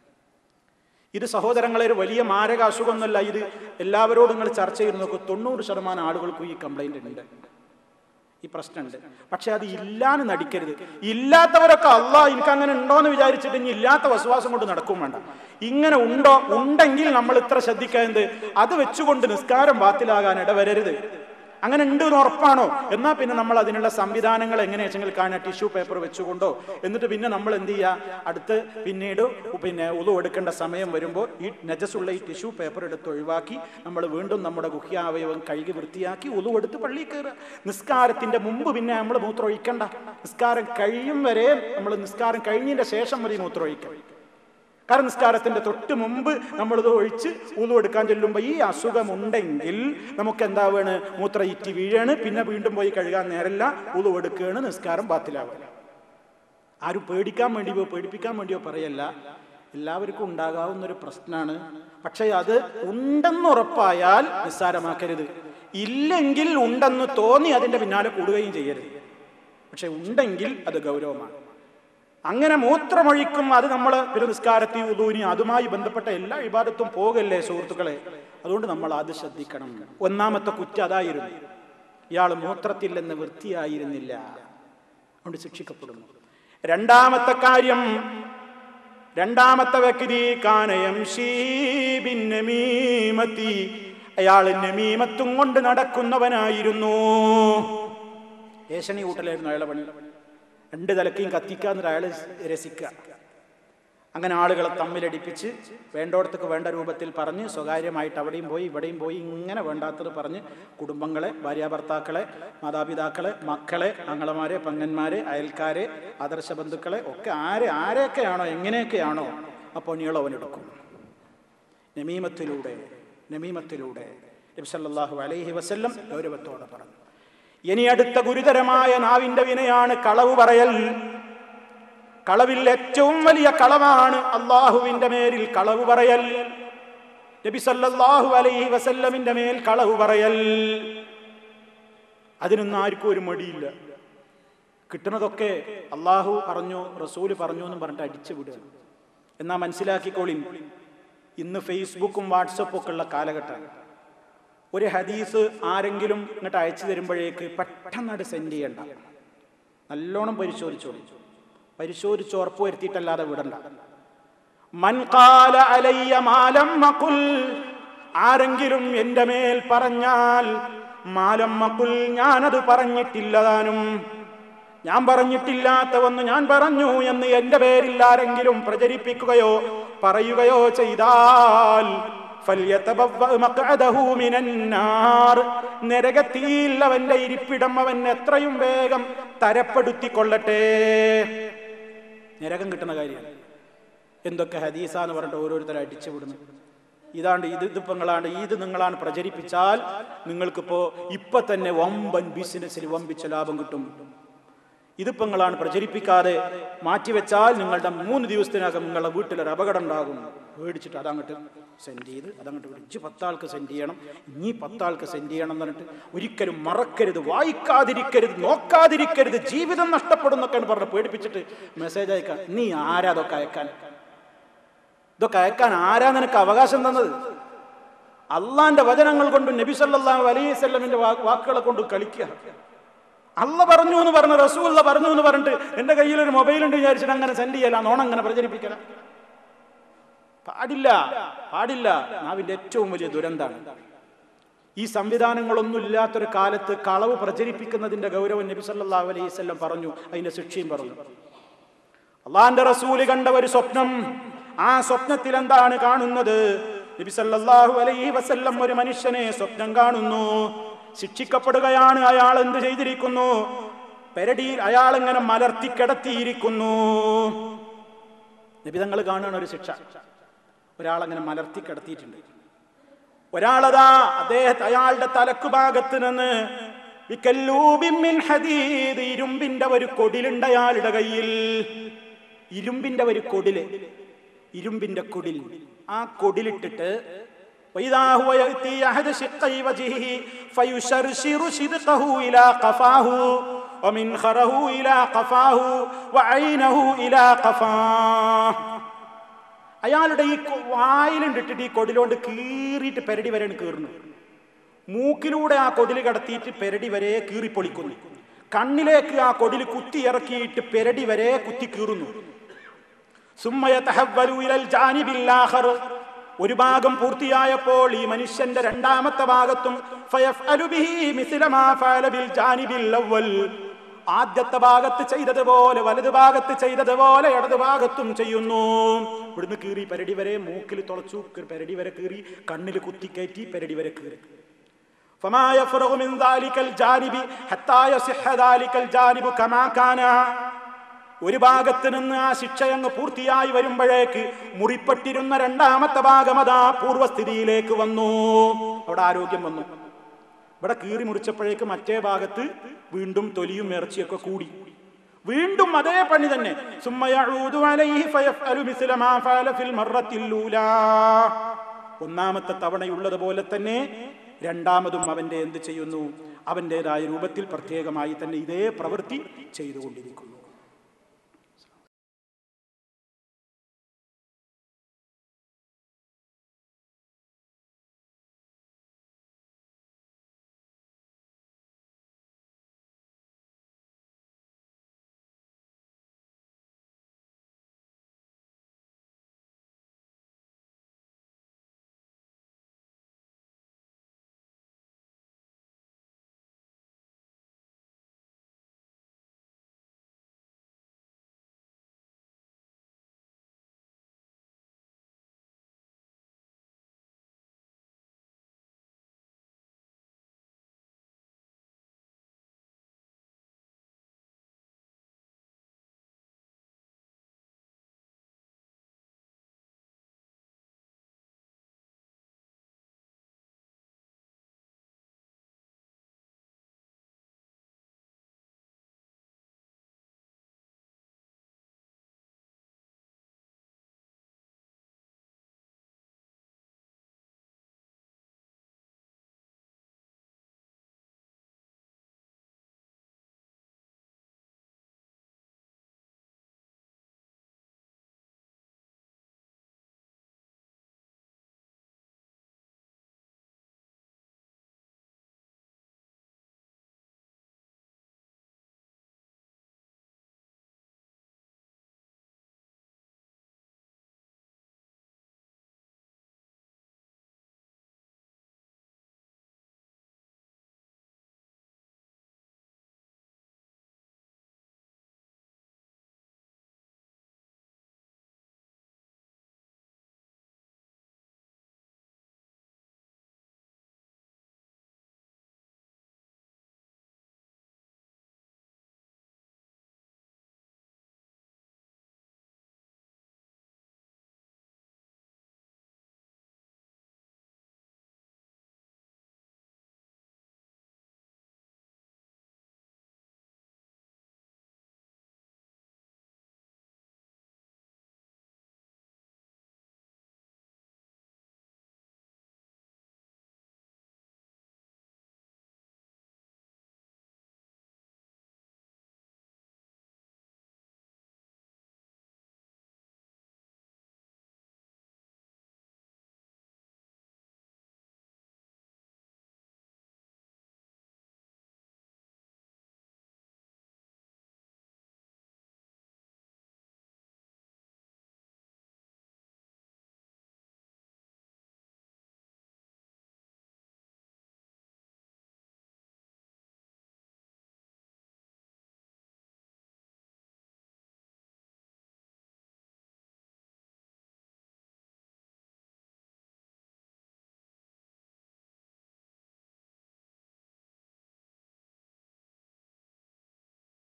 ഇത് സഹോദരങ്ങളെ ഒരു വലിയ മാരക അസുഖമൊന്നുമല്ല ഇത് എല്ലാവരോടും നിങ്ങൾ ചർച്ച ചെയ്ത് നോക്കൂ തൊണ്ണൂറ് ശതമാനം ആളുകൾക്കും ഈ കംപ്ലൈന്റ് ഉണ്ട് ഈ പ്രശ്നമുണ്ട് പക്ഷെ അത് ഇല്ലാന്ന് നടിക്കരുത് ഇല്ലാത്തവരൊക്കെ അള്ളാ എനിക്ക് അങ്ങനെ ഉണ്ടോന്ന് വിചാരിച്ചിട്ട് ഇനി ഇല്ലാത്ത വസുവാസം കൊണ്ട് നടക്കും വേണ്ട ഇങ്ങനെ ഉണ്ടോ ഉണ്ടെങ്കിൽ നമ്മൾ ഇത്ര ശ്രദ്ധിക്കേണ്ടത് അത് വെച്ചുകൊണ്ട് നിസ്കാരം ബാത്തിലാകാൻ ഇടവരരുത് അങ്ങനെ ഉണ്ട് എന്ന് ഉറപ്പാണോ എന്നാ പിന്നെ നമ്മൾ അതിനുള്ള സംവിധാനങ്ങൾ എങ്ങനെ വെച്ചെങ്കിൽ കാണാൻ ടിഷ്യൂ പേപ്പർ വെച്ചുകൊണ്ടോ എന്നിട്ട് പിന്നെ നമ്മൾ എന്ത് ചെയ്യുക അടുത്ത് പിന്നീട് പിന്നെ ഉളു എടുക്കേണ്ട സമയം വരുമ്പോൾ ഈ നജസുള്ള ഈ ടിഷ്യൂ പേപ്പർ എടുത്ത് ഒഴിവാക്കി നമ്മൾ വീണ്ടും നമ്മുടെ ഗുഹ്യാവയവം കഴുകി വൃത്തിയാക്കി ഉളു എടുത്ത് പള്ളിയിൽ കയറുക നിസ്കാരത്തിന്റെ മുമ്പ് പിന്നെ നമ്മൾ മൂത്രം ഒഴിക്കണ്ട നിസ്കാരം കഴിയും വരെ നമ്മൾ നിസ്കാരം കഴിഞ്ഞതിന്റെ ശേഷം മതി മൂത്രം ഒഴിക്കണം കാരണം നിസ്കാരത്തിന്റെ തൊട്ട് മുമ്പ് നമ്മളിത് ഒഴിച്ച് ഊതു എടുക്കാൻ ചെല്ലുമ്പോൾ ഈ അസുഖമുണ്ടെങ്കിൽ നമുക്ക് എന്താവാണ് മൂത്ര ഇറ്റി വീഴാണ് പിന്നെ വീണ്ടും പോയി കഴുകാൻ നേരല്ല ഊതു എടുക്കുകയാണ് നിസ്കാരം ബാത്തിലാവുക ആരും പേടിക്കാൻ വേണ്ടിയോ പേടിപ്പിക്കാൻ വേണ്ടിയോ പറയല്ല എല്ലാവർക്കും ഉണ്ടാകാവുന്ന ഒരു പ്രശ്നമാണ് പക്ഷേ അത് ഉണ്ടെന്ന് ഉറപ്പായാൽ നിസ്സാരമാക്കരുത് ഇല്ലെങ്കിൽ ഉണ്ടെന്ന് തോന്നി അതിന്റെ പിന്നാലെ കൂടുകയും ചെയ്യരുത് പക്ഷെ ഉണ്ടെങ്കിൽ അത് ഗൗരവമാണ് അങ്ങനെ മൂത്രമൊഴിക്കും അത് നമ്മൾ പിന്നെ നിസ്കാരത്തി ഉദൂനി അതുമായി ബന്ധപ്പെട്ട എല്ലാ വിവാദത്തും പോകല്ലേ സുഹൃത്തുക്കളെ അതുകൊണ്ട് നമ്മൾ അത് ശ്രദ്ധിക്കണം ഒന്നാമത്തെ കുറ്റം അതായിരുന്നു ഇയാൾ മൂത്രത്തിൽ നിന്ന് വൃത്തിയായിരുന്നില്ല അതുകൊണ്ട് ശിക്ഷിക്കപ്പെടുന്നു രണ്ടാമത്തെ കാര്യം രണ്ടാമത്തെ വ്യക്തി കാനയം ഷീബിന്നമീമത്തി അയാൾ നമീമത്തും കൊണ്ട് നടക്കുന്നവനായിരുന്നു ഏഷണി കൂട്ടലായിരുന്നു അയാളെ പണി രണ്ട് തലക്കെയും കത്തിക്കാന്നിട്ട് അയാൾ രസിക്കുക അങ്ങനെ ആളുകളെ തമ്മിലടിപ്പിച്ച് വേണ്ടോടത്തേക്ക് വേണ്ട രൂപത്തിൽ പറഞ്ഞ് സ്വകാര്യമായിട്ട് അവിടെയും പോയി ഇവിടെയും പോയി ഇങ്ങനെ വേണ്ടാത്തത് പറഞ്ഞ് കുടുംബങ്ങളെ ഭാര്യാഭർത്താക്കളെ മാതാപിതാക്കളെ മക്കളെ അങ്ങളമാരെ പങ്ങന്മാരെ അയൽക്കാരെ ആദർശ ബന്ധുക്കളെ ഒക്കെ ആരെ ആരെയൊക്കെയാണോ എങ്ങനെയൊക്കെയാണോ അപ്പോൾ നീളവനെടുക്കും നമീമത്തിലൂടെ നമീമത്തിലൂടെ നബ്സല്ലാഹു അലൈഹി വസല്ലം ഗൗരവത്തോടെ പറഞ്ഞു ഇനി അടുത്ത ഗുരുതരമായ നാവിന്റെ വിനയാണ് കളവ് പറയൽ കളവിൽ ഏറ്റവും വലിയ കളവാണ് അള്ളാഹുവിന്റെ മേലിൽ കളവ് പറയൽ നബി സല്ലല്ലാഹു അലൈഹി വസല്ലമിന്റെ മേൽ കളവ് പറയൽ അതിനൊന്നും ആർക്കും ഒരു മടിയില്ല കിട്ടുന്നതൊക്കെ അള്ളാഹു പറഞ്ഞു റസൂല് പറഞ്ഞു എന്ന് പറഞ്ഞിട്ട് അടിച്ചു വിടുക എന്നാ മനസ്സിലാക്കിക്കോളിൻ ഇന്ന് ഫേസ്ബുക്കും വാട്സപ്പും ഒക്കെ ഉള്ള കാലഘട്ടമാണ് ഒരു ഹദീസ് ആരെങ്കിലും ഇങ്ങോട്ട് അയച്ചു തരുമ്പോഴേക്ക് പെട്ടെന്ന് സെൻഡ് ചെയ്യണ്ട നല്ലോണം പരിശോധിച്ചോളൂ പരിശോധിച്ച് ഉറപ്പ് വരുത്തിയിട്ടല്ലാതെ വിടണ്ട മൻ ഖാല അലയ്യ മാലം മഖുൽ ആരെങ്കിലും എൻ്റെ മേൽ പറഞ്ഞാൽ മാലം മക്കുൽ ഞാനത് പറഞ്ഞിട്ടില്ല താനും ഞാൻ പറഞ്ഞിട്ടില്ലാത്ത ഒന്ന് ഞാൻ പറഞ്ഞു എന്ന് എന്റെ പേരിൽ ആരെങ്കിലും പ്രചരിപ്പിക്കുകയോ പറയുകയോ ചെയ്താൽ ഫല്യതബവ്വ മഖ്അദഹു മിനന്നാർ. നരകത്തിയിൽ അവന്റെ ഇരിപ്പിടം അവൻ എത്രയും വേഗം തരപ്പെടുത്തിക്കൊള്ളട്ടെ നരകം കിട്ടുന്ന കാര്യമാണ് എന്തൊക്കെ ഹദീസാന്ന് പറഞ്ഞിട്ട് ഓരോരുത്തരെ അടിച്ചു വിടുന്നു ഇതാണ്ട് ഇത് ഇതിപ്പോ നിങ്ങളാണ് ഇത് നിങ്ങളാണ് പ്രചരിപ്പിച്ചാൽ നിങ്ങൾക്കിപ്പോ ഇപ്പൊ തന്നെ വമ്പൻ ബിസിനസ്സിൽ വമ്പിച്ച ലാഭം കിട്ടും ഇതിപ്പോ നിങ്ങളാണ് പ്രചരിപ്പിക്കാതെ മാറ്റിവെച്ചാൽ നിങ്ങളുടെ മൂന്ന് ദിവസത്തിനകം നിങ്ങളുടെ വീട്ടിലൊരു അപകടം ഉണ്ടാകും പേടിച്ചിട്ട് അതങ്ങോട്ട് സെൻഡ് ചെയ്ത് അതങ്ങോട്ട് വിളിച്ച് പത്താൾക്ക് സെൻഡ് ചെയ്യണം ഇനി പത്താൾക്ക് സെൻഡ് ചെയ്യണം എന്ന് പറഞ്ഞിട്ട് ഒരിക്കലും മറക്കരുത് വായിക്കാതിരിക്കരുത് നോക്കാതിരിക്കരുത് ജീവിതം നഷ്ടപ്പെടുന്നൊക്കെയാണ് പറഞ്ഞ് പേടിപ്പിച്ചിട്ട് മെസ്സേജ് അയക്കാൻ നീ ആരാ അതൊക്കെ അയക്കാൻ ഇതൊക്കെ അയക്കാൻ ആരാ നിനക്ക് അവകാശം തന്നത് അള്ളാന്റെ വചനങ്ങൾ കൊണ്ടും നബി സല്ലല്ലാഹു അലൈഹി വസല്ലമിന്റെ വാക്കുകളെ കൊണ്ട് കളിക്കുക അല്ല പറഞ്ഞു എന്ന് പറഞ്ഞ റസൂല്ല പറഞ്ഞു എന്ന് പറഞ്ഞിട്ട് എന്റെ കയ്യിൽ ഒരു മൊബൈൽ ഉണ്ട് വിചാരിച്ചിട്ട് അങ്ങനെ സെൻഡ് ചെയ്യല നോണം അങ്ങനെ പ്രചരിപ്പിക്കല പാടില്ല പാടില്ല നാവിന്റെ ഏറ്റവും വലിയ ദുരന്താണ് ഈ സംവിധാനങ്ങളൊന്നും ഇല്ലാത്തൊരു കാലത്ത് കളവ് പ്രചരിപ്പിക്കുന്നതിന്റെ ഗൗരവം നബി സല്ലല്ലാഹു അലൈഹി വസല്ലം പറഞ്ഞു അതിന്റെ ശിക്ഷയും പറഞ്ഞു അള്ളാന്റെ റസൂല് കണ്ട ഒരു സ്വപ്നം ആ സ്വപ്നത്തിൽ എന്താണ് കാണുന്നത് നബി സല്ലല്ലാഹു അലൈഹി വസല്ലം ഒരു മനുഷ്യനെ സ്വപ്നം കാണുന്നു ശിക്ഷിക്കപ്പെടുകയാണ് അയാൾ എന്ത് ചെയ്തിരിക്കുന്നു പെരടിയിൽ അയാൾ ഇങ്ങനെ മലർത്തി കിടത്തിയിരിക്കുന്നു നബിതങ്ങൾ കാണുകയാണ് ഒരു ശിക്ഷ ഒരാളങ്ങനെ മലർത്തി കിടത്തിയിട്ടുണ്ട് ഒരാളതാ അദ്ദേഹത്തെ അയാളുടെ തലക്കു ഭാഗത്ത് നിന്ന് വിക്കല്ലൂബിൻ മിൻ ഹദീദ് ഇരുമ്പിന്റെ ഒരു കൊടിലുണ്ട് അയാളുടെ കയ്യിൽ ഇരുമ്പിന്റെ ഒരു കൊടില് ഇരുമ്പിന്റെ കൊടിൽ ആ കൊടിലിട്ടിട്ട് وإذا هو يأتي أحد شقي وجهه فيشرشر شدقه إلى قفاه ومنخره إلى قفاه وعينه إلى قفاه അയാളുടെ ഈ കൊ- വായിലുണ്ടിട്ടിട്ട് ഈ കൊടിലോണ്ട് കീറിയിട്ട് പെരടി വരെയാണ് കീറുന്നു മൂക്കിലൂടെ ആ കൊടില് കടത്തിയിട്ട് പെരടി വരെ കീറിപ്പൊളിക്കുന്നു കണ്ണിലേക്ക് ആ കൊടില് കുത്തി ഇറക്കിയിട്ട് പെരടി വരെ കുത്തി കീറുന്നു സുമ്മയ തഹവ്വലു ഇലൽ ജാനിബിൽ ആഖർ. ഒരു ഭാഗം പൂർത്തിയായപ്പോൾ ഈ മനുഷ്യന്റെ രണ്ടാമത്തെ ഭാഗത്തും ഫയഫ്അലു ബിഹി മിസ്ല മാ ഫഅല ബിൽ ജാനിബിൽ അവ്വൽ. ആദ്യത്തെ ഭാഗത്ത് ചെയ്തതുപോലെ വലത് ഭാഗത്ത് ചെയ്തതുപോലെ ഇടത് ഭാഗത്തും ചെയ്യുന്നു ഇവിടുന്ന് കീറി പെരടി വരെ മൂക്കിൽ തുളച്ചു പെരടി വരെ കീറി കണ്ണിൽ കുത്തിക്കയറ്റി പെരടി വരെ കീറി فما يفرغ من ذلك الجانب حتى يصح ذلك الجانب كما كان ഒരു ഭാഗത്ത് നിന്ന് ആ ശിക്ഷയങ്ങ് പൂർത്തിയായി വരുമ്പോഴേക്ക് മുറിപ്പെട്ടിരുന്ന രണ്ടാമത്തെ ഭാഗം അതാ പൂർവ്വസ്ഥിതിയിലേക്ക് വന്നു അവിടെ ആരോഗ്യം വന്നു ഇവിടെ കീറി മുറിച്ചപ്പോഴേക്ക് മറ്റേ ഭാഗത്ത് വീണ്ടും തൊലിയും ഇറച്ചിയൊക്കെ കൂടി വീണ്ടും അതേ പണി തന്നെ സുമ്മ യഊദു അലൈഹി ഫയഫ്അലു മിസ്ല മാ ഫഅല ഫിൽ മർറത്തിൽ ഊലാ. ഒന്നാമത്തെ തവണയുള്ളതുപോലെ തന്നെ രണ്ടാമതും അവന്റെ എന്ത് ചെയ്യുന്നു അവൻ്റെതായ രൂപത്തിൽ പ്രത്യേകമായി തന്നെ ഇതേ പ്രവൃത്തി ചെയ്തുകൊണ്ടിരിക്കുന്നു